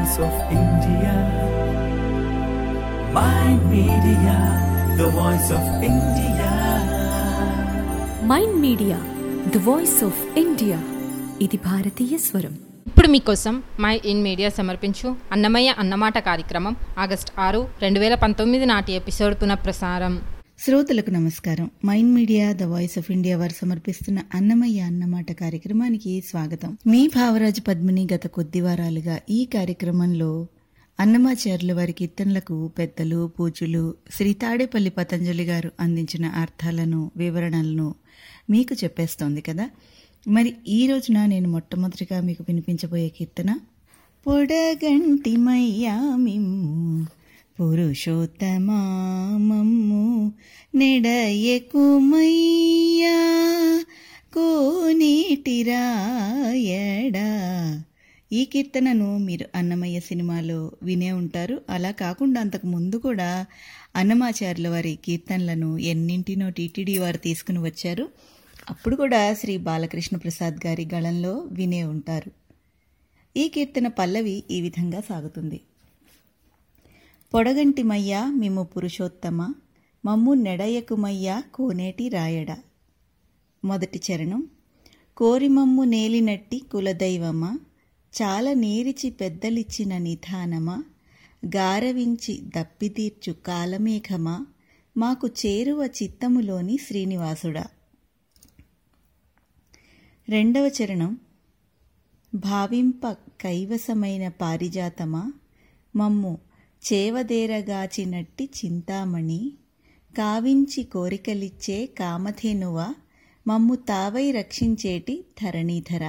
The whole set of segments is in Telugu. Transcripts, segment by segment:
voice of India. My media, the voice of India. Mind media the voice of India ఇది భారతీయ స్వరం ఇప్పుడు మీకోసం మై ఇన్ మీడియా సమర్పించు అన్నమయ్య అన్నమాట కార్యక్రమం ఆగస్ట్ ఆరు రెండు వేల పంతొమ్మిది నాటి ఎపిసోడ్ పునఃప్రసారం శ్రోతలకు నమస్కారం mind media the voice of India వారు సమర్పిస్తున్న అన్నమయ్య అన్నమాట కార్యక్రమానికి స్వాగతం మీ భావరాజు పద్మిని గత కొద్ది వారాలుగా ఈ కార్యక్రమంలో అన్నమాచార్యుల వారి కీర్తనలకు పెద్దలు పూజలు శ్రీ తాడేపల్లి పతంజలి గారు అందించిన అర్థాలను వివరణలను మీకు చెప్పేస్తోంది కదా మరి ఈ రోజున నేను మొట్టమొదటిగా మీకు వినిపించబోయే కీర్తన పొడగంటిమయ్యా మిమ్ము పురుషోత్తమామమ్ము నెడయకుమయ్యా కోనేటిరాయడా ఈ కీర్తనను మీరు అన్నమయ్య సినిమాలో వినే ఉంటారు అలా కాకుండా అంతకు ముందు కూడా అన్నమాచార్యుల వారి కీర్తనలను ఎన్నింటినో టీటీడీ వారు తీసుకుని వచ్చారు అప్పుడు కూడా శ్రీ బాలకృష్ణ ప్రసాద్ గారి గళంలో వినే ఉంటారు ఈ కీర్తన పల్లవి ఈ విధంగా సాగుతుంది పొడగంటిమయ్యా మిమ్ము పురుషోత్తమ మమ్ము నెడయకుమయ్యా కోనేటి రాయడ మొదటి చరణం కోరిమమ్ము నేలినట్టి కులదైవమా చాల నేరిచి పెద్దలిచ్చిన నిధానమా గారవించి దప్పితీర్చు కాలమేఘమా మాకు చేరువ చిత్తములోని శ్రీనివాసుడా రెండవ చరణం భావింప కైవసమైన పారిజాతమా మమ్ము చేవదేరగాచినట్టి చింతామణి కావించి కోరికలిచ్చే కామధేనువ మమ్ము తావై రక్షించేటి ధరణీధర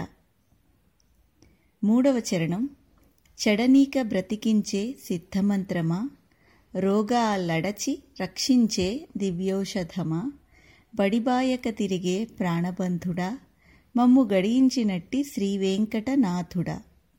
మూడవ చరణం చెడనీక బ్రతికించే సిద్ధమంత్రమా రోగాలడచి రక్షించే దివ్యోషధమా బడిబాయక తిరిగే ప్రాణబంధుడా మమ్ము గడియించినట్టి శ్రీవేంకటనాథుడా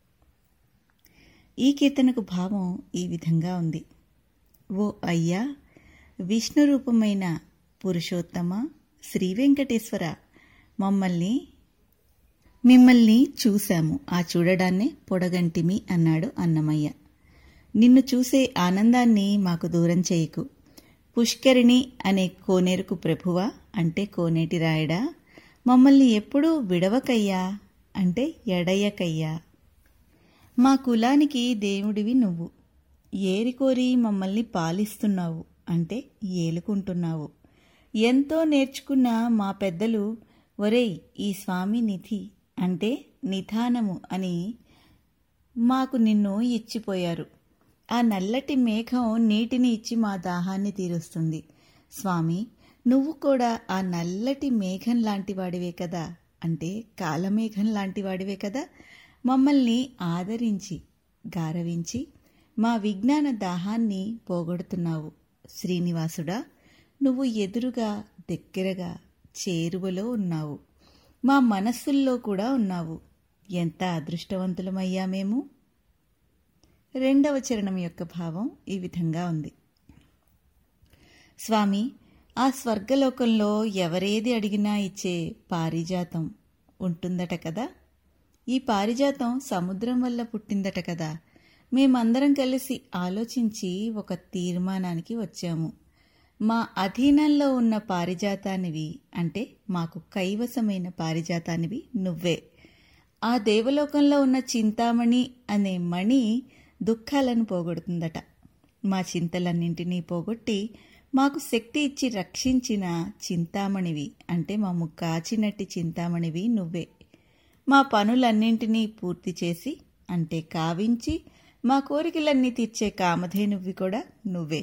ఈ కీర్తనకు భావం ఈ విధంగా ఉంది ఓ అయ్యా విష్ణు రూపమైన పురుషోత్తమ శ్రీ వెంకటేశ్వర మమ్మల్ని మిమ్మల్ని చూశాము ఆ చూడడాన్నే పొడగంటిమి అన్నాడు అన్నమయ్య నిన్ను చూసే ఆనందాన్ని మాకు దూరం చేయకు పుష్కరిణి అనే కోనేరుకు ప్రభువా అంటే కోనేటి రాయడా మమ్మల్ని ఎప్పుడూ విడవకయ్యా అంటే ఎడయకయ్యా మా కులానికి దేవుడివి నువ్వు ఏరికోరి మమ్మల్ని పాలిస్తున్నావు అంటే ఏలుకుంటున్నావు ఎంతో నేర్చుకున్న మా పెద్దలు ఒరేయ్ ఈ స్వామి నిధి అంటే నిధానము అని మాకు నిన్ను ఇచ్చిపోయారు ఆ నల్లటి మేఘం నీటిని ఇచ్చి మా దాహాన్ని తీరుస్తుంది స్వామి నువ్వు కూడా ఆ నల్లటి మేఘం లాంటి వాడివే కదా అంటే కాలమేఘం లాంటి వాడివే కదా మమ్మల్ని ఆదరించి గారవించి మా విజ్ఞాన దాహాన్ని పోగొడుతున్నావు శ్రీనివాసుడా నువ్వు ఎదురుగా దగ్గరగా చేరువలో ఉన్నావు మా మనస్సుల్లో కూడా ఉన్నావు ఎంత అదృష్టవంతులమయ్యా మేము రెండవ చరణం యొక్క భావం ఈ విధంగా ఉంది స్వామి ఆ స్వర్గలోకంలో ఎవరేది అడిగినా ఇచ్చే పారిజాతం ఉంటుందట కదా ఈ పారిజాతం సముద్రం వల్ల పుట్టిందట కదా మేమందరం కలిసి ఆలోచించి ఒక తీర్మానానికి వచ్చాము మా అధీనంలో ఉన్న పారిజాతానివి అంటే మాకు కైవసమైన పారిజాతానివి నువ్వే ఆ దేవలోకంలో ఉన్న చింతామణి అనే మణి దుఃఖాలను పోగొడుతుందట మా చింతలన్నింటినీ పోగొట్టి మాకు శక్తి ఇచ్చి రక్షించిన చింతామణివి అంటే మాము కాచినట్టి చింతామణివి నువ్వే మా పనులన్నింటినీ పూర్తి చేసి అంటే కావించి మా కోరికలన్నీ తీర్చే కామధేనువ్వి కూడా నువ్వే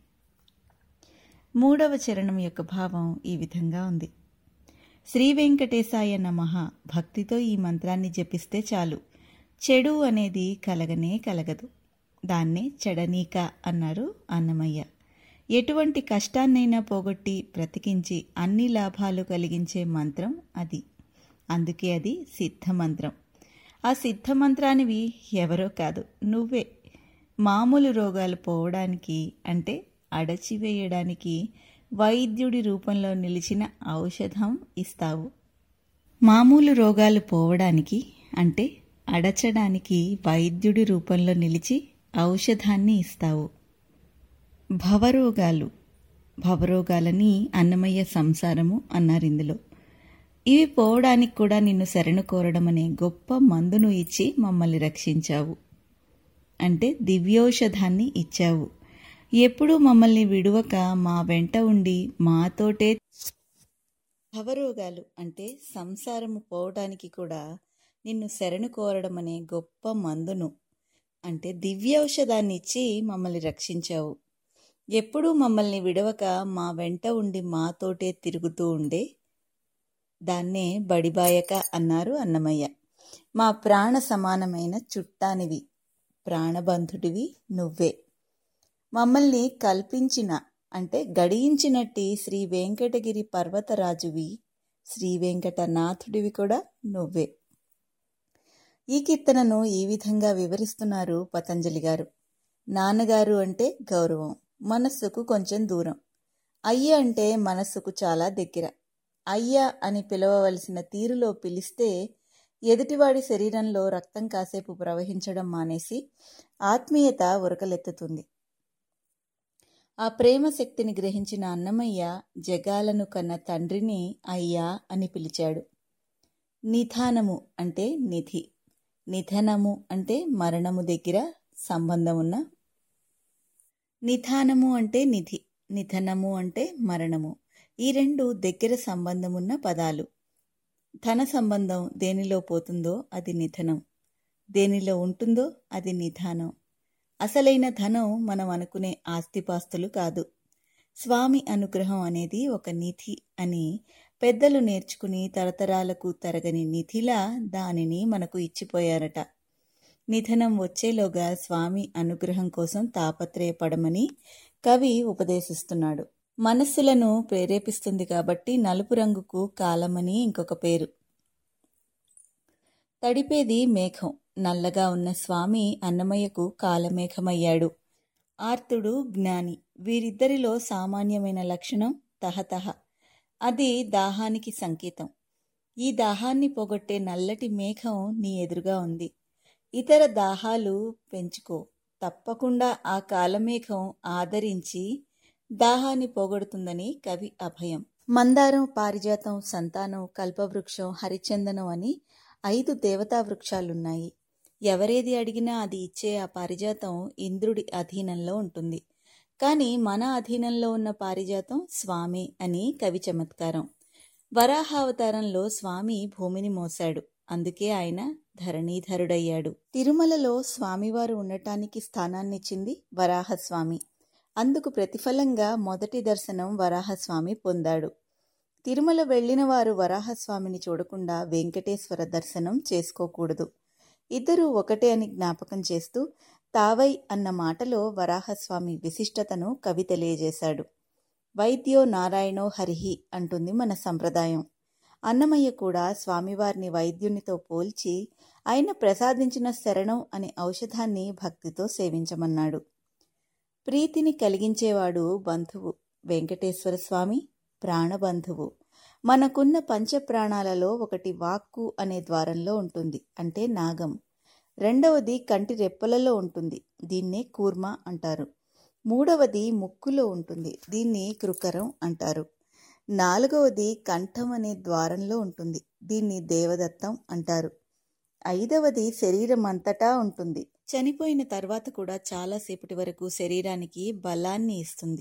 మూడవ చరణం యొక్క భావం ఈ విధంగా ఉంది శ్రీ వెంకటేశాయ నమః భక్తితో ఈ మంత్రాన్ని జపిస్తే చాలు చెడు అనేది కలగనే కలగదు దాన్నే చెడనీక అన్నారు అన్నమయ్య ఎటువంటి కష్టాన్నైనా పోగొట్టి బ్రతికించి అన్ని లాభాలు కలిగించే మంత్రం అది అందుకే అది సిద్ధమంత్రం ఆ సిద్ధమంత్రానివి ఎవరో కాదు నువ్వే మామూలు రోగాలు పోవడానికి అంటే అడచివేయడానికి వైద్యుడి రూపంలో నిలిచిన ఔషధం ఇస్తావు మామూలు రోగాలు పోవడానికి అంటే అడచడానికి వైద్యుడి రూపంలో నిలిచి ఔషధాన్ని ఇస్తావు భవరోగాలు భవరోగాలని అన్నమయ్య సంసారము అన్నారు ఇందులో ఇవి పోవడానికి కూడా నిన్ను శరణు కోరడం అనే గొప్ప మందును ఇచ్చి మమ్మల్ని రక్షించావు అంటే దివ్యౌషధాన్ని ఇచ్చావు ఎప్పుడూ మమ్మల్ని విడువక మా వెంట ఉండి మాతోటే భవరోగాలు అంటే సంసారము పోవడానికి కూడా నిన్ను శరణు కోరడం అనే గొప్ప మందును అంటే దివ్యౌషధాన్ని ఇచ్చి మమ్మల్ని రక్షించావు ఎప్పుడూ మమ్మల్ని విడవక మా వెంట ఉండి మాతోటే తిరుగుతూ ఉండే దాన్నే బడిబాయక అన్నారు అన్నమయ్య మా ప్రాణ సమానమైన చుట్టానివి ప్రాణబంధుడివి నువ్వే మమ్మల్ని కల్పించిన అంటే గడియించినట్టి శ్రీ వెంకటగిరి పర్వతరాజువి శ్రీ వెంకటనాథుడివి కూడా నువ్వే ఈ కీర్తనను ఈ విధంగా వివరిస్తున్నారు పతంజలి గారు నాన్నగారు అంటే గౌరవం మనస్సుకు కొంచెం దూరం అయ్య అంటే మనస్సుకు చాలా దగ్గర అయ్య అని పిలవవలసిన తీరులో పిలిస్తే ఎదుటివాడి శరీరంలో రక్తం కాసేపు ప్రవహించడం మానేసి ఆత్మీయత ఉరకలెత్తుతుంది ఆ ప్రేమ శక్తిని గ్రహించిన అన్నమయ్య జగాలను కన్న తండ్రిని అయ్యా అని పిలిచాడు నిధానము అంటే నిధి నిధనము అంటే మరణము దగ్గర సంబంధం ఉన్న నిధానము అంటే నిధి నిధనము అంటే మరణము ఈ రెండు దగ్గర సంబంధమున్న పదాలు ధన సంబంధం దేనిలో పోతుందో అది నిధనం దేనిలో ఉంటుందో అది నిధానం అసలైన ధనం మనం అనుకునే ఆస్తిపాస్తులు కాదు స్వామి అనుగ్రహం అనేది ఒక నిధి అని పెద్దలు నేర్చుకుని తరతరాలకు తరగని నిధిలా దానిని మనకు ఇచ్చిపోయారట నిధనం వచ్చేలోగా స్వామి అనుగ్రహం కోసం తాపత్రయపడమని కవి ఉపదేశిస్తున్నాడు మనస్సులను ప్రేరేపిస్తుంది కాబట్టి నలుపు రంగుకు కాలమని ఇంకొక పేరు తడిపేది మేఘం నల్లగా ఉన్న స్వామి అన్నమయ్యకు కాలమేఘమయ్యాడు ఆర్తుడు జ్ఞాని వీరిద్దరిలో సామాన్యమైన లక్షణం తహతహ అది దాహానికి సంకేతం ఈ దాహాన్ని పోగొట్టే నల్లటి మేఘం నీ ఎదురుగా ఉంది ఇతర దాహాలు పెంచుకో తప్పకుండా ఆ కాలమేఘం ఆదరించి దాహాన్ని పోగొడుతుందని కవి అభయం మందారం పారిజాతం సంతానం కల్పవృక్షం హరిచందనం అని ఐదు దేవతా వృక్షాలున్నాయి ఎవరేది అడిగినా అది ఇచ్చే ఆ పారిజాతం ఇంద్రుడి అధీనంలో ఉంటుంది కానీ మన అధీనంలో ఉన్న పారిజాతం స్వామి అని కవి చమత్కారం వరాహావతారంలో స్వామి భూమిని మోశాడు అందుకే ఆయన ధరణీధరుడయ్యాడు తిరుమలలో స్వామివారు ఉండటానికి స్థానాన్నిచ్చింది వరాహస్వామి అందుకు ప్రతిఫలంగా మొదటి దర్శనం వరాహస్వామి పొందాడు తిరుమల వెళ్లిన వారు వరాహస్వామిని చూడకుండా వెంకటేశ్వర దర్శనం చేసుకోకూడదు ఇద్దరూ ఒకటే అని జ్ఞాపకం చేస్తూ తావై అన్న మాటలో వరాహస్వామి విశిష్టతను కవి తెలియజేశాడు వైద్యో నారాయణో హరిహి అంటుంది మన సంప్రదాయం అన్నమయ్య కూడా స్వామివారిని వైద్యునితో పోల్చి ఆయన ప్రసాదించిన శరణం అనే ఔషధాన్ని భక్తితో సేవించమన్నాడు ప్రీతిని కలిగించేవాడు బంధువు వెంకటేశ్వర స్వామి ప్రాణబంధువు మనకున్న పంచప్రాణాలలో ఒకటి వాక్కు అనే ద్వారంలో ఉంటుంది అంటే నాగం రెండవది కంటి రెప్పలలో ఉంటుంది దీన్నే కూర్మ అంటారు మూడవది ముక్కులో ఉంటుంది దీన్ని కృకరం అంటారు నాలుగవది కంఠం అనే ద్వారంలో ఉంటుంది దీన్ని దేవదత్తం అంటారు ఐదవది శరీరం అంతటా ఉంటుంది చనిపోయిన తర్వాత కూడా చాలాసేపటి వరకు శరీరానికి బలాన్ని ఇస్తుంది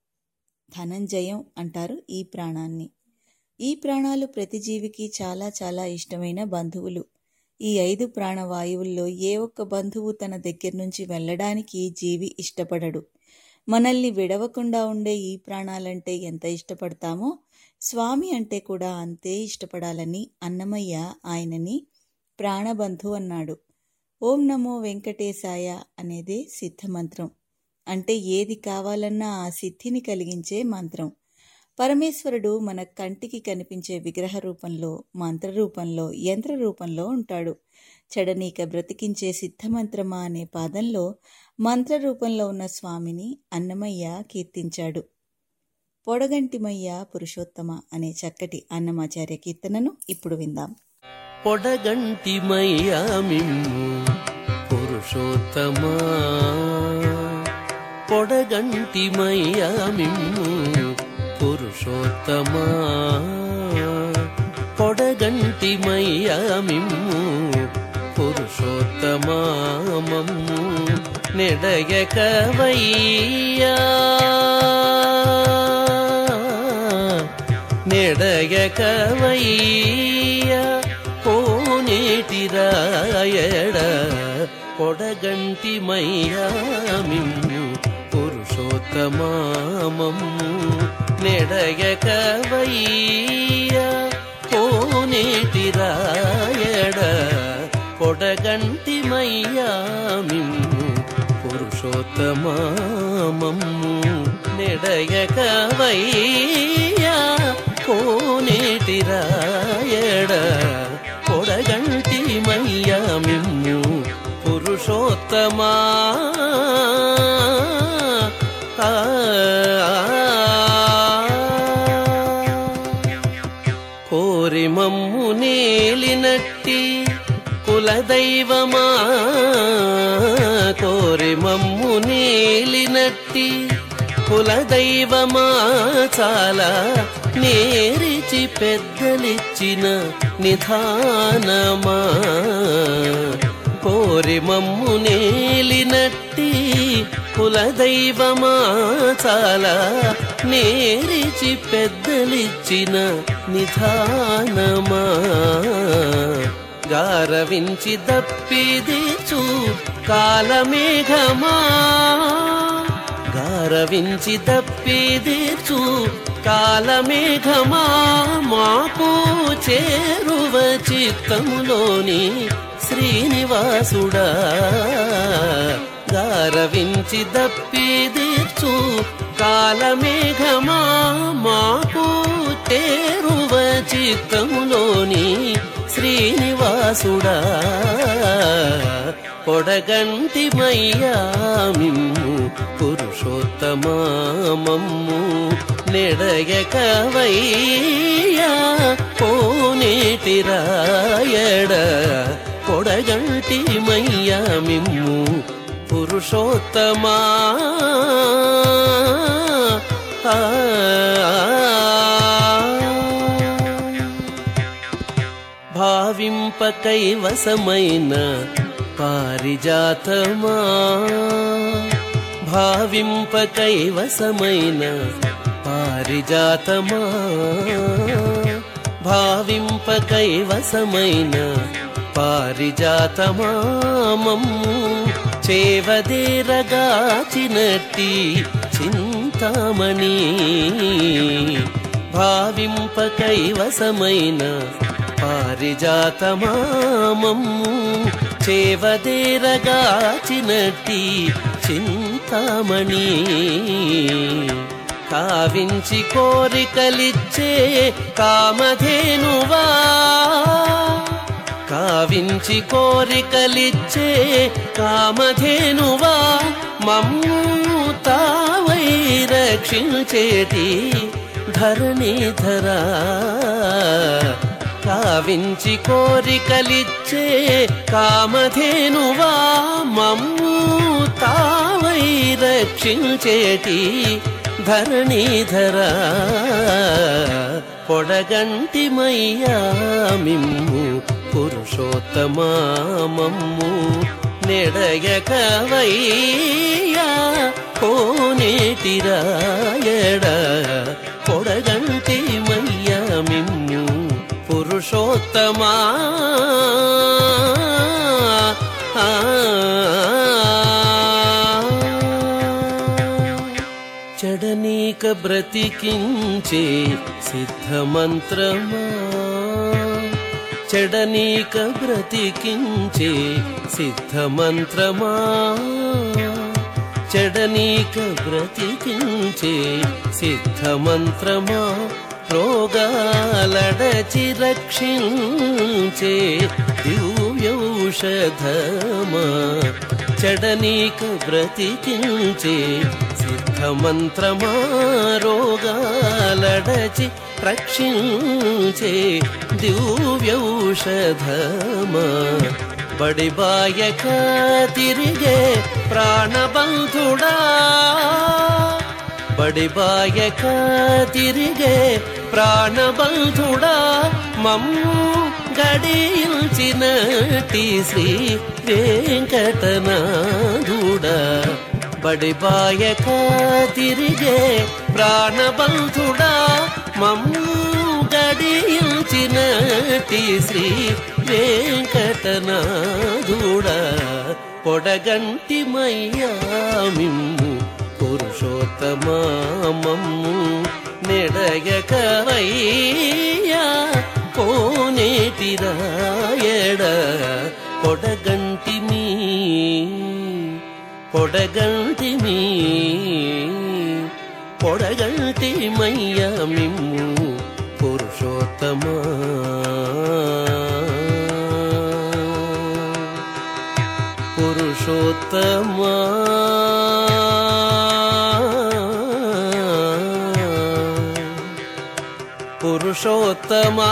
ధనంజయం అంటారు ఈ ప్రాణాన్ని ఈ ప్రాణాలు ప్రతి జీవికి చాలా చాలా ఇష్టమైన బంధువులు ఈ ఐదు ప్రాణవాయువుల్లో ఏ ఒక్క బంధువు తన దగ్గర నుంచి వెళ్ళడానికి జీవి ఇష్టపడడు మనల్ని విడవకుండా ఉండే ఈ ప్రాణాలంటే ఎంత ఇష్టపడతామో స్వామి అంటే కూడా అంతే ఇష్టపడాలని అన్నమయ్య ఆయనని ప్రాణబంధు అన్నాడు ఓం నమో వెంకటేశాయ అనేదే సిద్ధమంత్రం అంటే ఏది కావాలన్నా ఆ సిద్ధిని కలిగించే మంత్రం పరమేశ్వరుడు మన కంటికి కనిపించే విగ్రహ రూపంలో మంత్ర రూపంలో యంత్ర రూపంలో ఉంటాడు చెడనీక బ్రతికించే సిద్ధమంత్రమా అనే పాదంలో మంత్ర రూపంలో ఉన్న స్వామిని అన్నమయ్య కీర్తించాడు పొడగంటిమయ్య పురుషోత్తమ అనే చక్కటి అన్నమాచార్య కీర్తనను ఇప్పుడు విందాం పొడగంటిమయ్యా మిమ్ము పురుషోత్తమా పొడగంటిమయ్యా మిమ్ము పురుషోత్తమా పొడగంటిమయ్యా మిమ్ము పురుషోత్తమా మమ్ము నెడయకవయ్యా నెడయకవయ్యా కోనేటి రాయడ పొడగంటి మయ్యామిమ్ము పురుషోత్తమామమ్ము నెడయకవయ్యా కోనేటి రాయడ పొడగంటి మయ్యామిమ్ము పురుషోత్తమామమ్ము నెడయకవయ్యా కోనేటి రాయడ పొడగంటి మయ్యామిమ్ము పురుషోత్తమా ఆ, కోరి మమ్ము నేలినట్టి కులదైవమా కోరి మమ్ము నేలినట్టి కులదైవమా చాలా నేరిచి పెద్దలిచ్చిన నిధానమా కోరి మమ్ము నేలినట్టి కులదైవమా చాలా నేరిచి పెద్దలిచ్చిన నిధానమా గారవించి దప్పిదిచు కాలమేఘమా గారవించి దప్పిదిచు కాలమేఘమా మాకు చేరువ చిత్తములోని శ్రీనివాసుడా గారవించి దప్పిదిచు కాలమేఘమా మాకు చేరువ చిత్తములోని శ్రీనివాసుడా పొడగంటి మయ్యామిమ్ము పురుషోత్తమామమ్ము నెడయకవయ్యా కోనేటి రాయడ పొడగంటి మయ్యామిమ్ము పురుషోత్తమా భావింప కైవసమైన పారిజాతమా భావింప కైవసమైన పారిజాతమా భావింప కైవసమైన పారిజాతమా మమ్ము చేవదేరగాచినట్టి చింతామణి భావింప కైవసమైన పారిజాతమామమ్ము చేవదేరగాచినట్టి చింతామణి కావించి కోరికలిచ్చే కామధేనువా కావించి కోరికలిచ్చే కామధేనువా మమ్ము తావై రక్షించేటి ధరణీధరా కావించి కోరికలిచ్చే కామధేనువా మమ్ము తావై రక్షించేటి ధరణీధరా పొడగంటి మయ్యామిమ్ము పురుషోత్తమామమ్ము నెడయకవయ్యా కోనేటి రాయడ పొడగంటి మయ్యామిమ్ము పురుషోత్తమా ఆ, చెడనీక బ్రతికించే సిద్ధమంత్రమా చెడనీక బ్రతికించే సిద్ధమంత్రమా చెడనీక బ్రతికించే సిద్ధమంత్రమా రోగాలడచి రక్షించే దివ్యౌషధమా చెడనీక బ్రతికించే సిద్ధమంత్రమా రోగాలడచి రక్షించే దివ్యౌషధమా బడిబాయక తిరిగే ప్రాణబంధుడా బడిబాయక తిరిగే ప్రాణబంధుడా మమ్ము గడియించినటి శ్రీ వెంకటనాథుడా బడిబాయక తిరిగే ప్రాణబంధుడా మమ్ము గడియించినటి శ్రీ వెంకటనాథుడా పొడగంటి మయ్యామిమ్ము పురుషోత్తమామమ్ము నెడయకవయ్యా కోనేటిరాయడ పొడగంటి మీ పొడగంటి మీ పొడగంటి మయ్యామిమ్ము పురుషోత్తమా పురుషోత్తమా పురుషోత్తమా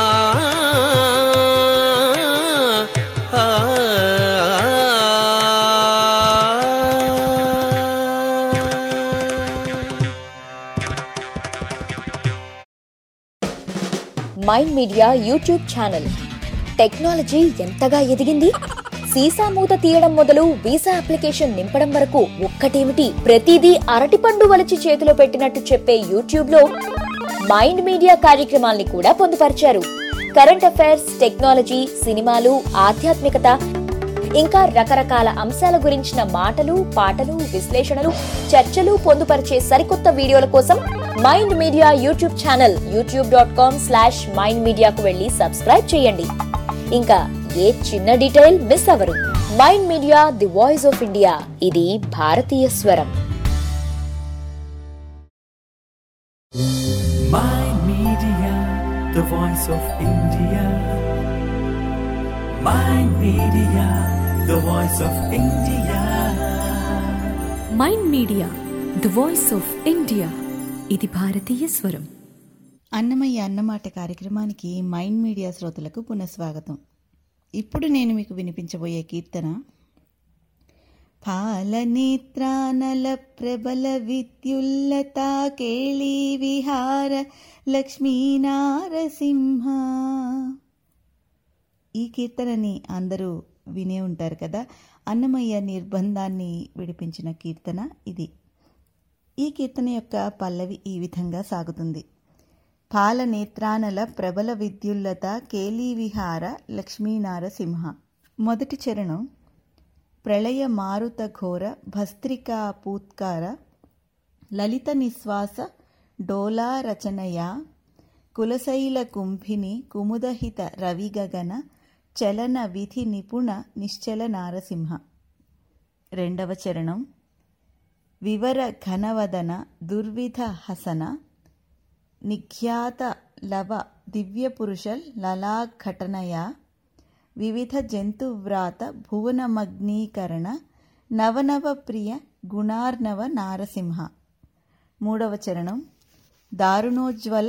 mind media YouTube channel technology ఎంతగా ఎదిగింది సీసా మూత తీయడం మొదలు వీసా అప్లికేషన్ నింపడం వరకు ఒక్కటేమిటి ప్రతిదీ అరటిపండు వలిచి చేతిలో పెట్టినట్టు చెప్పే యూట్యూబ్ లో మైండ్ మీడియా కార్యక్రమాల్ని కూడా పొందుపరిచారు కరెంట్ అఫైర్స్ టెక్నాలజీ సినిమాలు ఆధ్యాత్మికత ఇంకా రకరకాల అంశాల గురించిన మాటలు పాటలు విశ్లేషణలు చర్చలు పొందుపరిచే సరికొత్త వీడియోల కోసం mind media YouTube channel YouTube dot com slash mind మీడియాకు వెళ్ళి సబ్స్క్రైబ్ చేయండి ఇంకా ఏ చిన్న డీటెయిల్ మిస్ అవ్వరు mind media the voice of India ఇది భారతీయ స్వరం Mind Media, the voice of India. Mind Media, the voice of India. Mind media the voice of India ఇది భారతీయ స్వరం అన్నమయ్య అన్నమాట కార్యక్రమానికి మైండ్ మీడియా శ్రోతలకు పునఃస్వాగతం ఇప్పుడు నేను మీకు వినిపించబోయే కీర్తన పాలనేత్రానల ప్రబల విద్యుల్లతా కేళీ విహార లక్ష్మీనారసింహ ఈ కీర్తనని అందరూ వినే ఉంటారు కదా అన్నమయ్య నిర్బంధాన్ని విడిపించిన కీర్తన ఇది ఈ కీర్తన యొక్క పల్లవి ఈ విధంగా సాగుతుంది పాలనేత్రానల ప్రబల విద్యుల్లత కేలీ విహార లక్ష్మీనారసింహ మొదటి చరణం ప్రళయ మారుత ఘోర భస్త్రికా పూత్కార లలిత నిశ్వాస డోలా రచనయా కులశైల కుంభిని కుముదహిత రవిగగన చలన విధి నిపుణ నిశ్చల నారసింహ రెండవ చరణం వివర ఘనవదన దుర్విధ హసన నిఖ్యాత లవ దివ్యపురుష లలాఘటనయా వివిధ జంతువ్రాత భువనమగ్నీకరణ నవనవ ప్రియ గుణార్ణవ నారసింహ మూడవ చరణం దారుణోజ్వల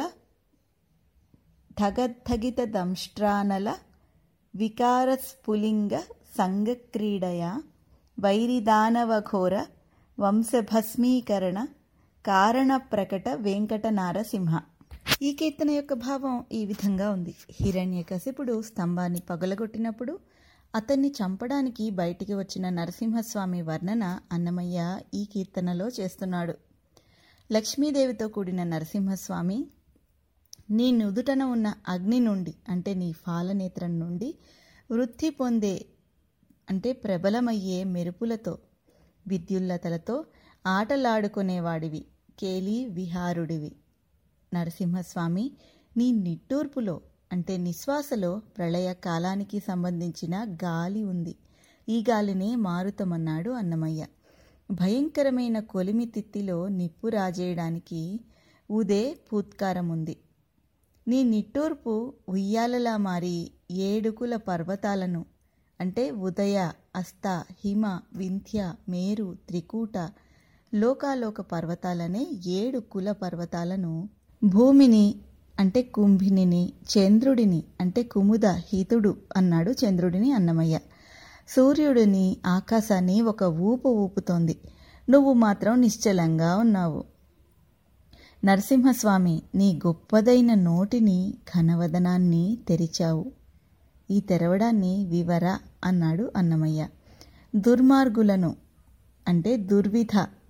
ధగద్ధగిత దంష్ట్రానల వికారస్ఫులింగ సంగక్రీడయా వైరిదానవఘోర వంశభస్మీకరణ కారణ ప్రకట వెంకట నారసింహ ఈ కీర్తన యొక్క భావం ఈ విధంగా ఉంది హిరణ్యకశిపుడు స్తంభాన్ని పగలగొట్టినప్పుడు అతన్ని చంపడానికి బయటికి వచ్చిన నరసింహస్వామి వర్ణన అన్నమయ్య ఈ కీర్తనలో చేస్తున్నాడు లక్ష్మీదేవితో కూడిన నరసింహస్వామి నీ నుదుటన ఉన్న అగ్ని నుండి అంటే నీ ఫాలనేత్రం నుండి వృద్ధి పొందే అంటే ప్రబలమయ్యే మెరుపులతో విద్యుల్లతలతో ఆటలాడుకునేవాడివి కేలి విహారుడివి నరసింహస్వామి నీ నిట్టూర్పులో అంటే నిశ్వాసలో ప్రళయ కాలానికి సంబంధించిన గాలి ఉంది ఈ గాలినే మారుతమన్నాడు అన్నమయ్య భయంకరమైన కొలిమి తిత్తిలో నిప్పు రాజేయడానికి ఉదే పూత్కారం ఉంది నీ నిట్టూర్పు ఉయ్యాలలా మారి ఏడుకుల పర్వతాలను అంటే ఉదయ అస్త హిమ వింధ్య మేరు త్రికూట లోకాలోక పర్వతాలనే ఏడు కుల పర్వతాలను భూమిని అంటే కుంభినిని చంద్రుడిని అంటే కుముద హితుడు అన్నాడు చంద్రుడిని అన్నమయ్య సూర్యుడిని ఆకాశాన్ని ఒక ఊపు ఊపుతోంది నువ్వు మాత్రం నిశ్చలంగా ఉన్నావు నరసింహస్వామి నీ గొప్పదైన నోటిని ఘనవదనాన్ని తెరిచావు ఈ తెరవడాన్ని వివర అన్నాడు అన్నమయ్య దుర్మార్గులను అంటే దుర్విధ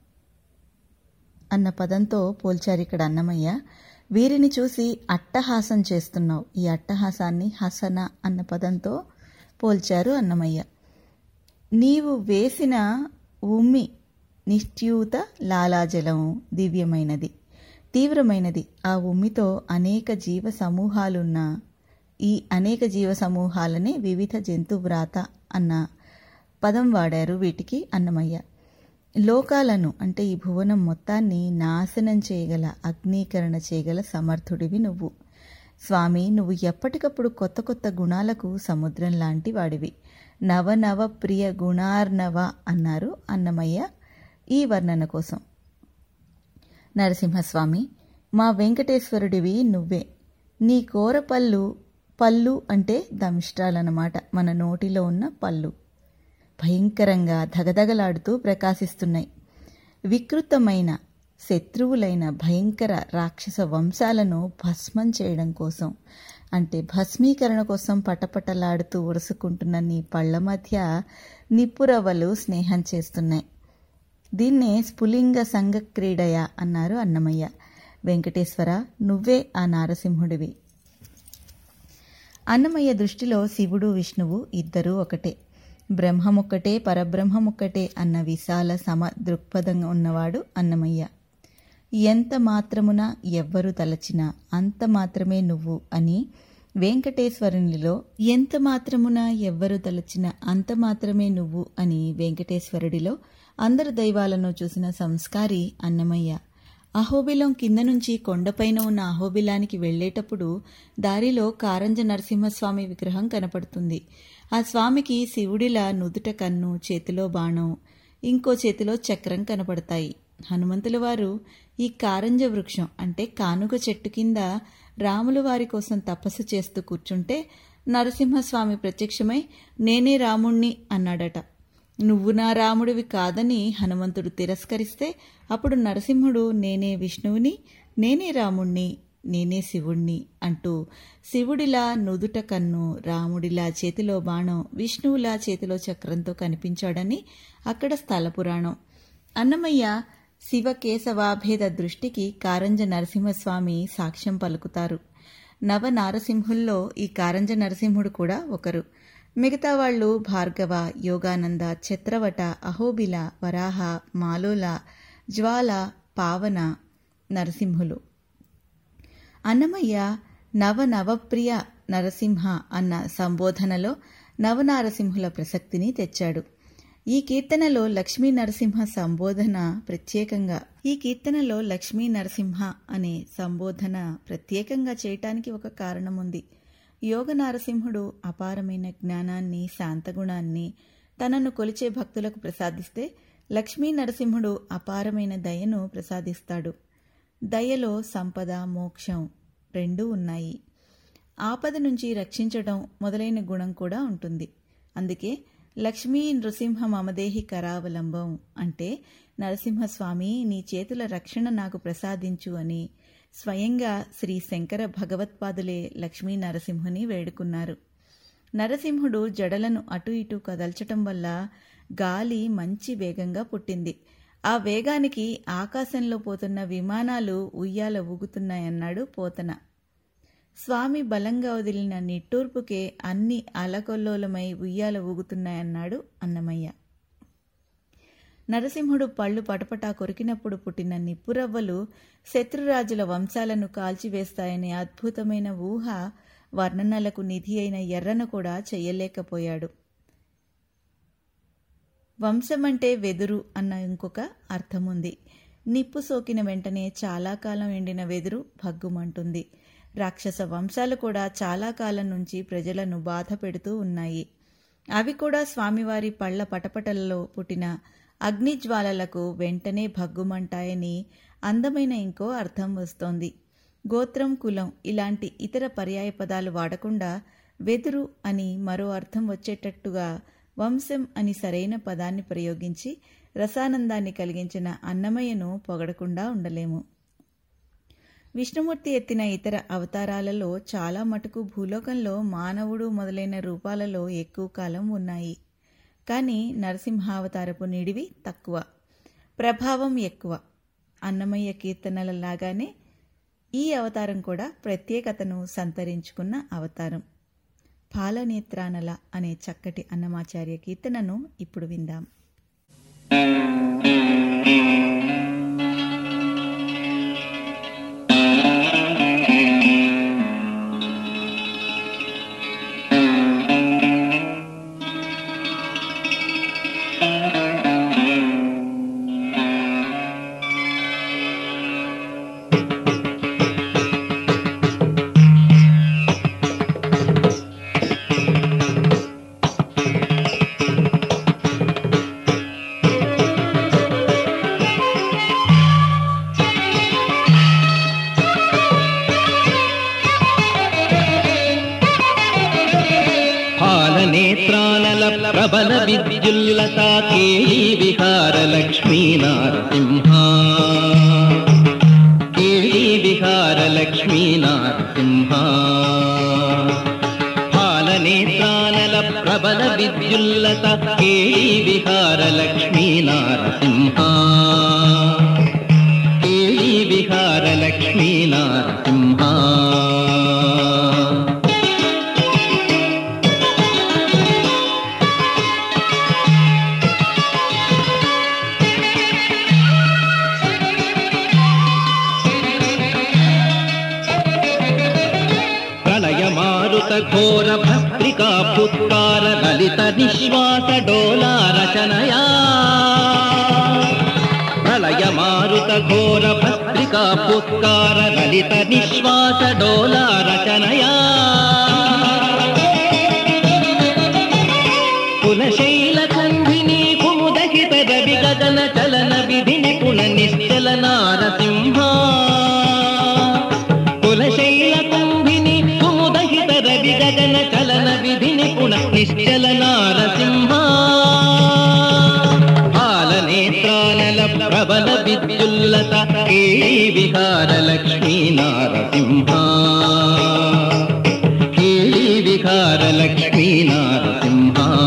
అన్న పదంతో పోల్చారు ఇక్కడ అన్నమయ్య వీరిని చూసి అట్టహాసం చేస్తున్నావు ఈ అట్టహాసాన్ని హసన అన్న పదంతో పోల్చారు అన్నమయ్య నీవు వేసిన ఉమ్మి నిష్ట్యూత లాలాజలం దివ్యమైనది తీవ్రమైనది ఆ ఉమ్మితో అనేక జీవ సమూహాలున్న ఈ అనేక జీవ సమూహాలనే వివిధ జంతువ్రాత అన్న పదం వాడారు వీటికి అన్నమయ్య లోకాలను అంటే ఈ భువనం మొత్తాన్ని నాశనం చేయగల అగ్నీకరణ చేయగల సమర్థుడివి నువ్వు స్వామి నువ్వు ఎప్పటికప్పుడు కొత్త కొత్త గుణాలకు సముద్రం లాంటి వాడివి నవ నవ ప్రియ గుణార్నవ అన్నారు అన్నమయ్య ఈ వర్ణన కోసం నరసింహస్వామి మా వెంకటేశ్వరుడివి నువ్వే నీ కోర పళ్ళు పళ్ళు అంటే దంష్ట్రాలన్నమాట మన నోటిలో ఉన్న పళ్ళు భయంకరంగా ధగధగలాడుతూ ప్రకాశిస్తున్నాయి వికృతమైన శత్రువులైన భయంకర రాక్షస వంశాలను భస్మం చేయడం కోసం అంటే భస్మీకరణ కోసం పటపటలాడుతూ ఉరుసుకుంటున్న నీ పళ్ళ మధ్య నిప్పురవ్వలు స్నేహం చేస్తున్నాయి దీన్నే స్ఫులింగ సంఘ క్రీడయ అన్నారు అన్నమయ్య వెంకటేశ్వర నువ్వే ఆ నారసింహుడివి అన్నమయ్య దృష్టిలో శివుడు విష్ణువు ఇద్దరూ ఒకటే బ్రహ్మమొక్కటే పరబ్రహ్మమొక్కటే అన్న విశాల సమ దృక్పథం ఉన్నవాడు అన్నమయ్య ఎంత మాత్రమున ఎవ్వరు తలచినా అంత మాత్రమే నువ్వు అని వెంకటేశ్వరునిలో ఎంత మాత్రమున ఎవ్వరు తలచిన అంత మాత్రమే నువ్వు అని వెంకటేశ్వరుడిలో అందరు దైవాలను చూసిన సంస్కారి అన్నమయ్య అహోబిలం కింద నుంచి కొండపైన ఉన్న అహోబిలానికి వెళ్లేటప్పుడు దారిలో కారంజ నరసింహస్వామి విగ్రహం కనపడుతుంది ఆ స్వామికి శివుడిలా నుదుట కన్ను చేతిలో బాణం ఇంకో చేతిలో చక్రం కనపడతాయి హనుమంతుల వారు ఈ కారంజ వృక్షం అంటే కానుక చెట్టు కింద రాముల వారి కోసం తపస్సు చేస్తూ కూర్చుంటే నరసింహస్వామి ప్రత్యక్షమై నేనే రాముణ్ణి అన్నాడట నువ్వు నా రాముడివి కాదని హనుమంతుడు తిరస్కరిస్తే అప్పుడు నరసింహుడు నేనే విష్ణువుని నేనే రాముణ్ణి నేనే శివుణ్ణి అంటూ శివుడిలా నుదుట కన్ను రాముడిలా చేతిలో బాణం విష్ణువులా చేతిలో చక్రంతో కనిపించాడని అక్కడ స్థల పురాణం అన్నమయ్య శివ కేశవాభేద దృష్టికి కారంజ నరసింహస్వామి సాక్ష్యం పలుకుతారు నవ నారసింహుల్లో ఈ కారంజ నరసింహుడు కూడా ఒకరు మిగతా వాళ్ళు భార్గవ యోగానంద ఛత్రవట అహోబిల వరాహ మాలోల జ్వాల పావన నరసింహులు అన్నమయ్య నవ నవప్రియ నరసింహ అన్న సంబోధనలో నవనారసింహుల ప్రసక్తిని తెచ్చాడు ఈ కీర్తనలో లక్ష్మీ నరసింహ సంబోధన ప్రత్యేకంగా ఈ కీర్తనలో లక్ష్మీ నరసింహ అనే సంబోధన ప్రత్యేకంగా చేయటానికి ఒక కారణం ఉంది యోగ నారసింహుడు అపారమైన జ్ఞానాన్ని శాంతగుణాన్ని తనను కొలిచే భక్తులకు ప్రసాదిస్తే లక్ష్మీ నరసింహుడు అపారమైన దయను ప్రసాదిస్తాడు దయలో సంపద మోక్షం రెండూ ఉన్నాయి ఆపద నుంచి రక్షించడం మొదలైన గుణం కూడా ఉంటుంది అందుకే లక్ష్మీ నృసింహ మమదేహి కరావలంబం అంటే నరసింహస్వామి నీ చేతుల రక్షణ నాకు ప్రసాదించు అని స్వయంగా శ్రీ శంకర భగవత్పాదులే లక్ష్మీ నరసింహుని వేడుకున్నారు నరసింహుడు జడలను అటు ఇటు కదల్చటం వల్ల గాలి మంచి వేగంగా పుట్టింది ఆ వేగానికి ఆకాశంలో పోతున్న విమానాలు ఉయ్యాల ఊగుతున్నాయన్నాడు పోతన స్వామి బలంగా వదిలిన నిట్టూర్పుకే అన్ని అలకొల్లోలమై ఉయ్యాల ఊగుతున్నాయన్నాడు అన్నమయ్య నరసింహుడు పళ్ళు పటపటా కొరికినప్పుడు పుట్టిన నిప్పురవ్వలు శత్రురాజుల వంశాలను కాల్చివేస్తాయనే అద్భుతమైన ఊహ వర్ణనలకు నిధి అయిన ఎర్రను కూడా చెయ్యలేకపోయాడు వంశమంటే వెదురు అన్న ఇంకొక అర్థముంది నిప్పు సోకిన వెంటనే చాలా కాలం ఎండిన వెదురు భగ్గుమంటుంది రాక్షస వంశాలు కూడా చాలా కాలం నుంచి ప్రజలను బాధ పెడుతూ ఉన్నాయి అవి కూడా స్వామివారి పళ్ళ పటపటలలో పుట్టిన అగ్నిజ్వాలలకు వెంటనే భగ్గుమంటాయని అందమైన ఇంకో అర్థం వస్తోంది గోత్రం కులం ఇలాంటి ఇతర పర్యాయ పదాలు వాడకుండా వెదురు అని మరో అర్థం వచ్చేటట్టుగా వంశం అని సరైన పదాన్ని ప్రయోగించి రసానందాన్ని కలిగించిన అన్నమయ్యను పొగడకుండా ఉండలేము విష్ణుమూర్తి ఎత్తిన ఇతర అవతారాలలో చాలా మటుకు భూలోకంలో మానవుడు మొదలైన రూపాలలో ఎక్కువ కాలం ఉన్నాయి కానీ నరసింహావతారపు నిడివి తక్కువ ప్రభావం ఎక్కువ అన్నమయ్య కీర్తనల లాగానే ఈ అవతారం కూడా ప్రత్యేకతను సంతరించుకున్న అవతారం పాలనేత్రానల అనే చక్కటి అన్నమాచార్య కీర్తనను ఇప్పుడు విందాం పాలనేత్రానల ప్రబల విద్యుల్లత కేళీ విహార లక్ష్మీ నారసింహ కేళీ విహార లక్ష్మీ నారసింహ పాలనేత్రానల ప్రబల విద్యుల్లత కేళీ విహార లక్ష్మీ నారసింహ కేళీ విహార లక్ష్మీ నారసింహ ప్రళయ మారుత ఘోర భస్త్రికా పుత్కార లలిత నిశ్వాస డోలా రచనయా ప్రళయ మారుత ఘోర భస్త్రికా పుత్కార లలిత నిశ్వాస డోలా రచనయా కులశైల కంధిని కుముదహిత రవి గగన చలన విధి నిపుణ నిశ్చల నారసింహ కులశైల కుంభిని కుముదహిత రవి గగన చలన విధి నిపుణ నిశ్చల నారసింహ పాలనేత్రానల ప్రబల విద్యుల్లత కేళీ విహార లక్ష్మీ నారసింహ కేళీ విహార లక్ష్మీ నారసింహ